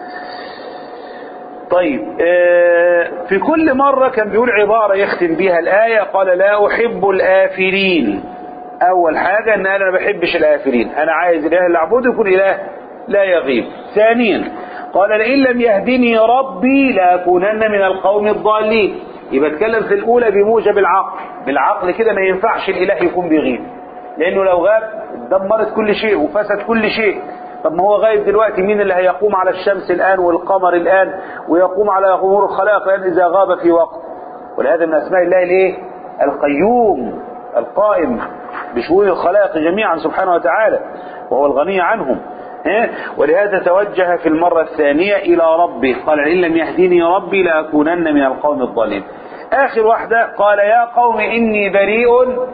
طيب في كل مرة كان بيقول عبارة يختم بها الآية قال لا أحب الآفلين أول حاجة أن أنا ما بحبش الآفلين أنا عايز الإله اللي أعبده يكون إله لا يغيب ثانيا قال لئن لم يهدني ربي لأكونن من القوم الضالين يبقى اتكلم في الأولى بموجب العقل بالعقل كده ما ينفعش الإله يكون بيغيب لأنه لو غاب دمرت كل شيء وفسد كل شيء طب ما هو غايب دلوقتي مين اللي هيقوم على الشمس الآن والقمر الآن ويقوم على أمور الخلائق الآن إذا غاب في وقت ولهذا من أسماء الله الإيه القيوم القائم بشؤون الخلائق جميعا سبحانه وتعالى وهو الغني عنهم ها؟ ولهذا توجه في المرة الثانية إلى ربه قال إن لم يهديني ربي لأكونن من القوم الضالين آخر واحدة قال يا قوم إني بريء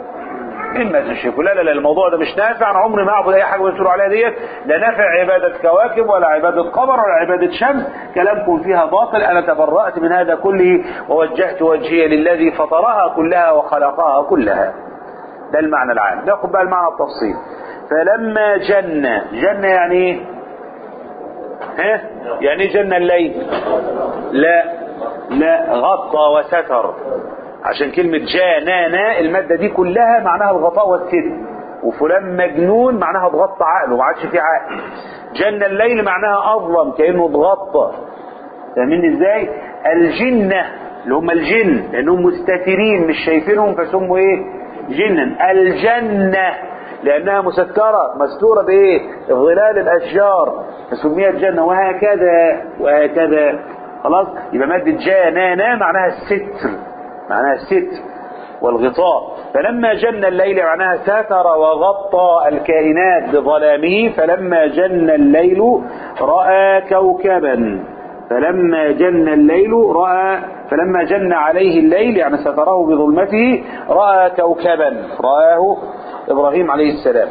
مما تشركوا لا لا لا الموضوع ده مش نافع انا عمري ما اعبد اي حاجه بتقولوا عليها ديت لا نافع عباده كواكب ولا عباده قمر ولا عباده شمس كلامكم فيها باطل انا تبرأت من هذا كله ووجهت وجهي للذي فطرها كلها وخلقها كلها ده المعنى العام ناخد بقى المعنى التفصيل فلما جن جن يعني ايه ها يعني ايه جن الليل لا لا غطى وستر عشان كلمة جانانا المادة دي كلها معناها الغطاء والستر وفلان مجنون معناها اتغطى عقله ما عادش فيه عقل جن الليل معناها أظلم كأنه اتغطى فاهمين ازاي الجنة اللي هم الجن لأنهم مستترين مش شايفينهم فسموا ايه جنا الجنة لأنها مسترة مستورة بإيه ظلال الأشجار فسميت جنة وهكذا وهكذا خلاص يبقى مادة جانانا معناها الستر معناها الستر والغطاء فلما جن الليل معناها ستر وغطى الكائنات بظلامه فلما جن الليل رأى كوكبا فلما جن الليل رأى فلما جن عليه الليل يعني ستره بظلمته رأى كوكبا رآه إبراهيم عليه السلام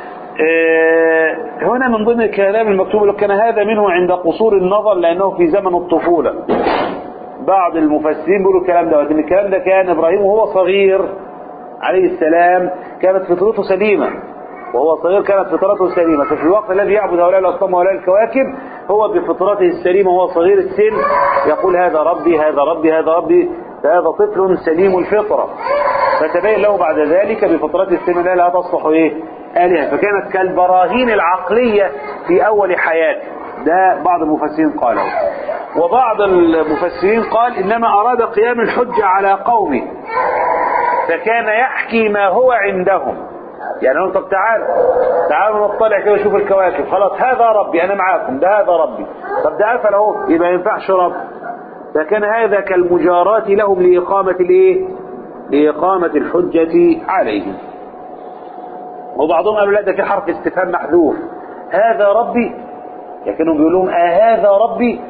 آه، هنا من ضمن الكلام المكتوب لو كان هذا منه عند قصور النظر لأنه في زمن الطفولة بعض المفسرين بيقولوا الكلام ده ان الكلام ده كان ابراهيم وهو صغير عليه السلام كانت فطرته سليمه وهو صغير كانت فطرته سليمه ففي الوقت الذي يعبد هؤلاء الاصنام وهؤلاء الكواكب هو بفطرته السليمه وهو صغير السن يقول هذا ربي هذا ربي هذا ربي فهذا طفل سليم الفطره فتبين له بعد ذلك بفطرته السليمه لا, لا تصلح ايه آلهة فكانت كالبراهين العقلية في أول حياته ده بعض المفسرين قالوا وبعض المفسرين قال إنما أراد قيام الحجة على قومه فكان يحكي ما هو عندهم يعني قال طب تعال تعالوا نطلع كده وشوف الكواكب خلاص هذا ربي أنا معاكم ده هذا ربي طب ده قفل أهو يبقى ما ينفعش رب فكان هذا كالمجاراة لهم لإقامة الإيه؟ لإقامة الحجة عليهم وبعضهم قالوا لا ده في حرف استفهام محذوف هذا ربي لكنهم بيقول لهم أهذا ربي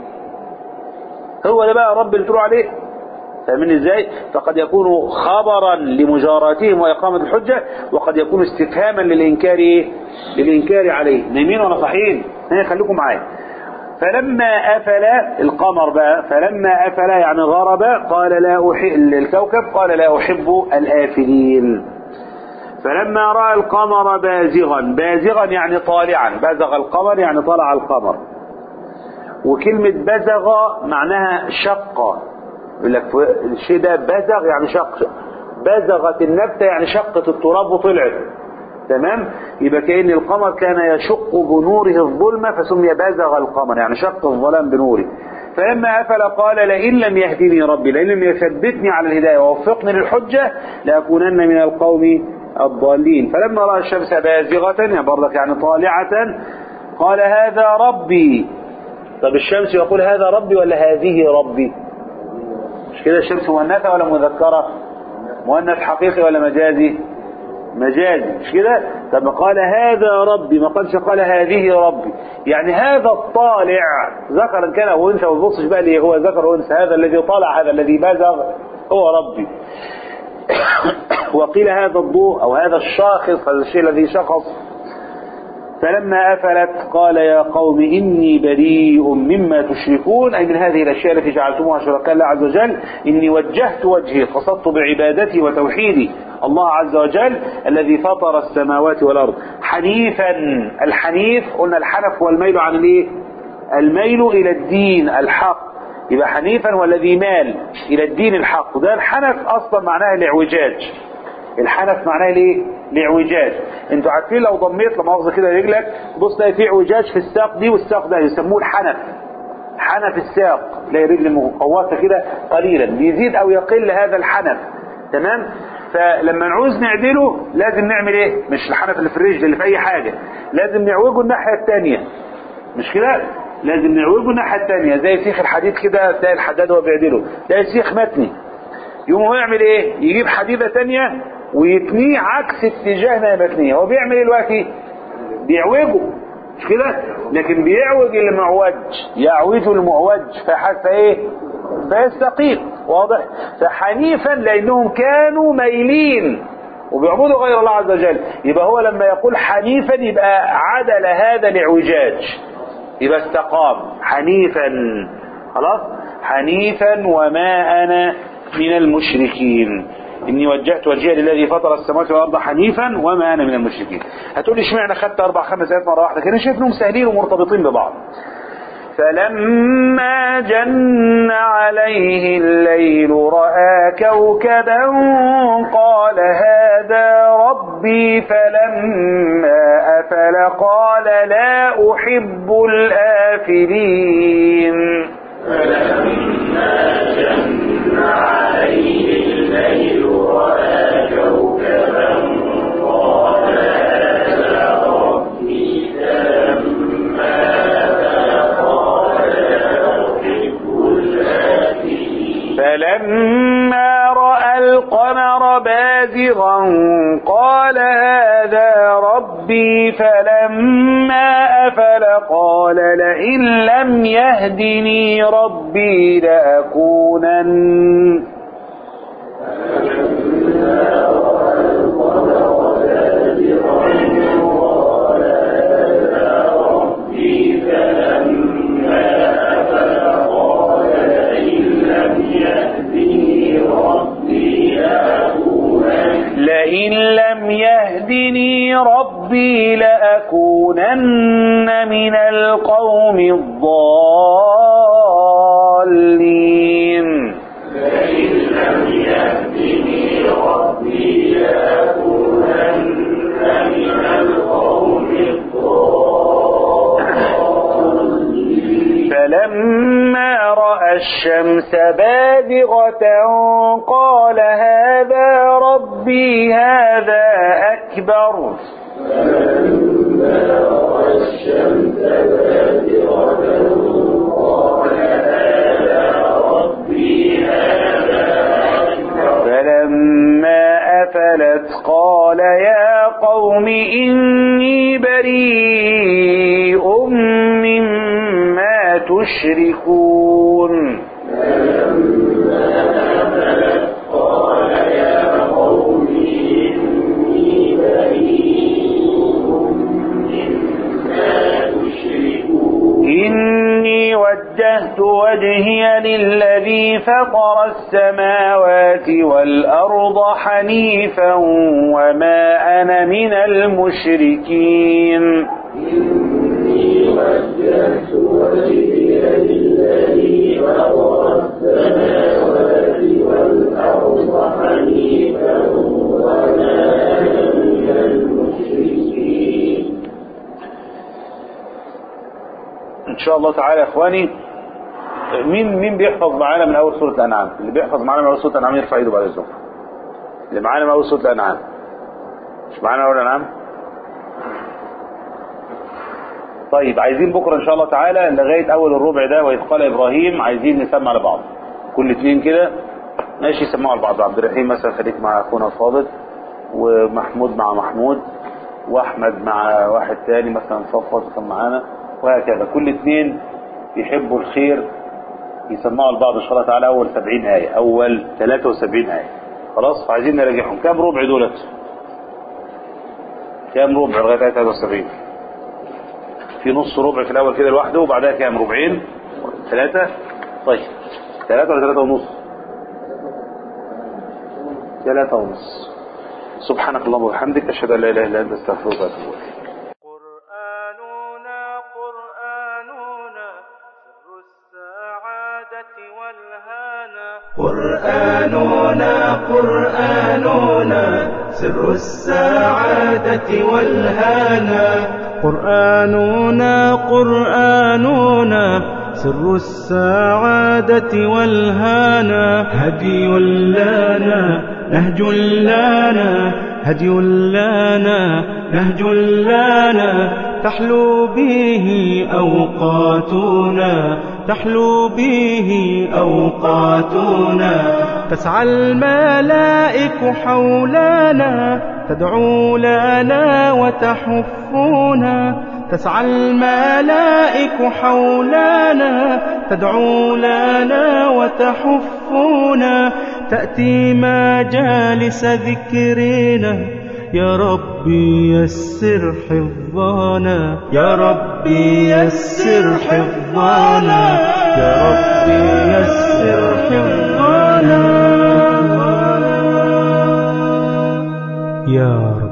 هو ده بقى رب اللي تقولوا عليه فاهمين ازاي فقد يكون خبرا لمجاراتهم وإقامة الحجة وقد يكون استفهاما للإنكار إيه؟ للإنكار عليه نايمين ولا صحيين هنا خليكم معايا فلما أفل القمر بقى فلما أفل يعني غرب قال لا أحب الكوكب قال لا أحب الآفلين فلما رأى القمر بازغا بازغا يعني طالعا بزغ القمر يعني طلع القمر وكلمة بزغ معناها شق يقول لك الشيء ده بزغ يعني شق بزغت النبتة يعني شقت التراب وطلعت تمام يبقى كأن القمر كان يشق بنوره الظلمة فسمي بزغ القمر يعني شق الظلام بنوره فلما أفل قال لئن لم يهدني ربي لئن لم يثبتني على الهداية ووفقني للحجة لأكونن من القوم الضالين فلما رأى الشمس بازغة يعني برضك يعني طالعة قال هذا ربي طب الشمس يقول هذا ربي ولا هذه ربي مش كده الشمس مؤنثة ولا مذكرة مؤنث حقيقي ولا مجازي مجازي مش كده طب قال هذا ربي ما قالش قال هذه ربي يعني هذا الطالع ذكرا كان او انثى ما تبصش بقى ليه هو ذكر وانثى هذا الذي طلع هذا الذي بزغ هو ربي وقيل هذا الضوء او هذا الشاخص هذا الشيء الذي شخص فلما أفلت قال يا قوم إني بريء مما تشركون أي من هذه الأشياء التي جعلتموها شركاء الله عز وجل إني وجهت وجهي قصدت بعبادتي وتوحيدي الله عز وجل الذي فطر السماوات والأرض حنيفا الحنيف قلنا الحنف هو الميل عن الايه الميل إلى الدين الحق يبقى حنيفا والذي مال إلى الدين الحق ده الحنف أصلا معناه الاعوجاج الحنف معناه ليه الاعوجاج انتوا عارفين لو ضميت لما مؤاخذه كده رجلك بص تلاقي في اعوجاج في الساق دي والساق ده يسموه الحنف حنف الساق تلاقي رجل مقوسه كده قليلا بيزيد او يقل هذا الحنف تمام فلما نعوز نعدله لازم نعمل ايه مش الحنف اللي في الرجل اللي في اي حاجه لازم نعوجه الناحيه الثانيه مش كده لازم نعوجه الناحيه الثانيه زي سيخ الحديد كده تلاقي الحداد وهو بيعدله تلاقي سيخ متني يقوم هو يعمل ايه يجيب حديده ثانيه ويتنيه عكس اتجاه ما يبتنيه هو بيعمل ايه دلوقتي بيعوجه مش كده لكن بيعوج المعوج يعوج المعوج فحتى ايه فيستقيم واضح فحنيفا لانهم كانوا ميلين وبيعبدوا غير الله عز وجل يبقى هو لما يقول حنيفا يبقى عدل هذا الاعوجاج يبقى استقام حنيفا خلاص حنيفا وما انا من المشركين اني وجهت وجهي للذي فطر السماوات والارض حنيفا وما انا من المشركين هتقول لي اشمعنى خدت اربع خمس ايات مره واحده كان شايف انهم سهلين ومرتبطين ببعض فلما جن عليه الليل راى كوكبا قال هذا ربي فلما افل قال لا احب الافلين فلما جن عليه الليل رأى كوكبا قال هذا ربي فلما أفل قال أحب الآفلين فلما راى القمر بازغا قال هذا ربي فلما افل قال لئن لم يهدني ربي لاكونن ربي فلما أفل قال لئن لم يهدني ربي لأكونن لئن لم يهدني ربي لأكونن من القوم الضالين لئن لم يهدني ربي لأكونن من القوم الضالين فلما رأى الشمس بازغة قال هذا ربي هذا أكبر الشمس بازغة قال هذا ربي هذا أكبر فلما أفلت قال يا قوم إني بريء مما تشركون قال يا قوم إني بريء مما تشركون إني وجهت وجهي للذي فطر السماوات والأرض حنيفا وما أنا من المشركين إني وجهت وجهي للذي فطر السماوات والأرض حنيفا وما أنا من المشركين إن شاء الله تعالى يا إخواني مين مين بيحفظ معانا من أول سورة الأنعام اللي بيحفظ معانا من أول سورة الأنعام يرفع إيده بعد الزمر اللي معانا من أول سورة الأنعام مش معانا من أول الأنعام طيب عايزين بكرة إن شاء الله تعالى لغاية أول الربع ده وإذ قال إبراهيم عايزين نسمع لبعض كل اتنين كده ماشي يسمعوا لبعض عبد الرحيم مثلا خليك مع أخونا الفاضل ومحمود مع محمود وأحمد مع واحد تاني مثلا صفوت كان معانا وهكذا كل اتنين يحبوا الخير يسمعوا لبعض إن شاء الله تعالى أول 70 آية أول 73 آية خلاص فعايزين نراجعهم كام ربع دولت كام ربع لغاية آية 73 في نص ربع في الأول كده لوحده وبعدها كام ربعين ثلاثة طيب ثلاثة ولا ثلاثة ونص ثلاثة ونص سبحانك اللهم وبحمدك أشهد أن لا إله إلا أنت أستغفرك وأتوب إليك قرآننا قرآننا سر السعادة والهانا قرآننا قرآننا سر السعادة والهانا قرآننا قرآننا سر السعادة والهانا هدي لنا نهج لنا هدي لنا نهج لنا تحلو به أوقاتنا تحلو به أوقاتنا تسعى الملائك حولنا تدعو لنا وتحفنا تسعى الملائك حولنا تدعو لنا وتحفنا تأتي مجالس ذكرنا يا ربي يسر حفظنا يا ربي يسر حفظنا يا ربي يسر حفظنا يا رب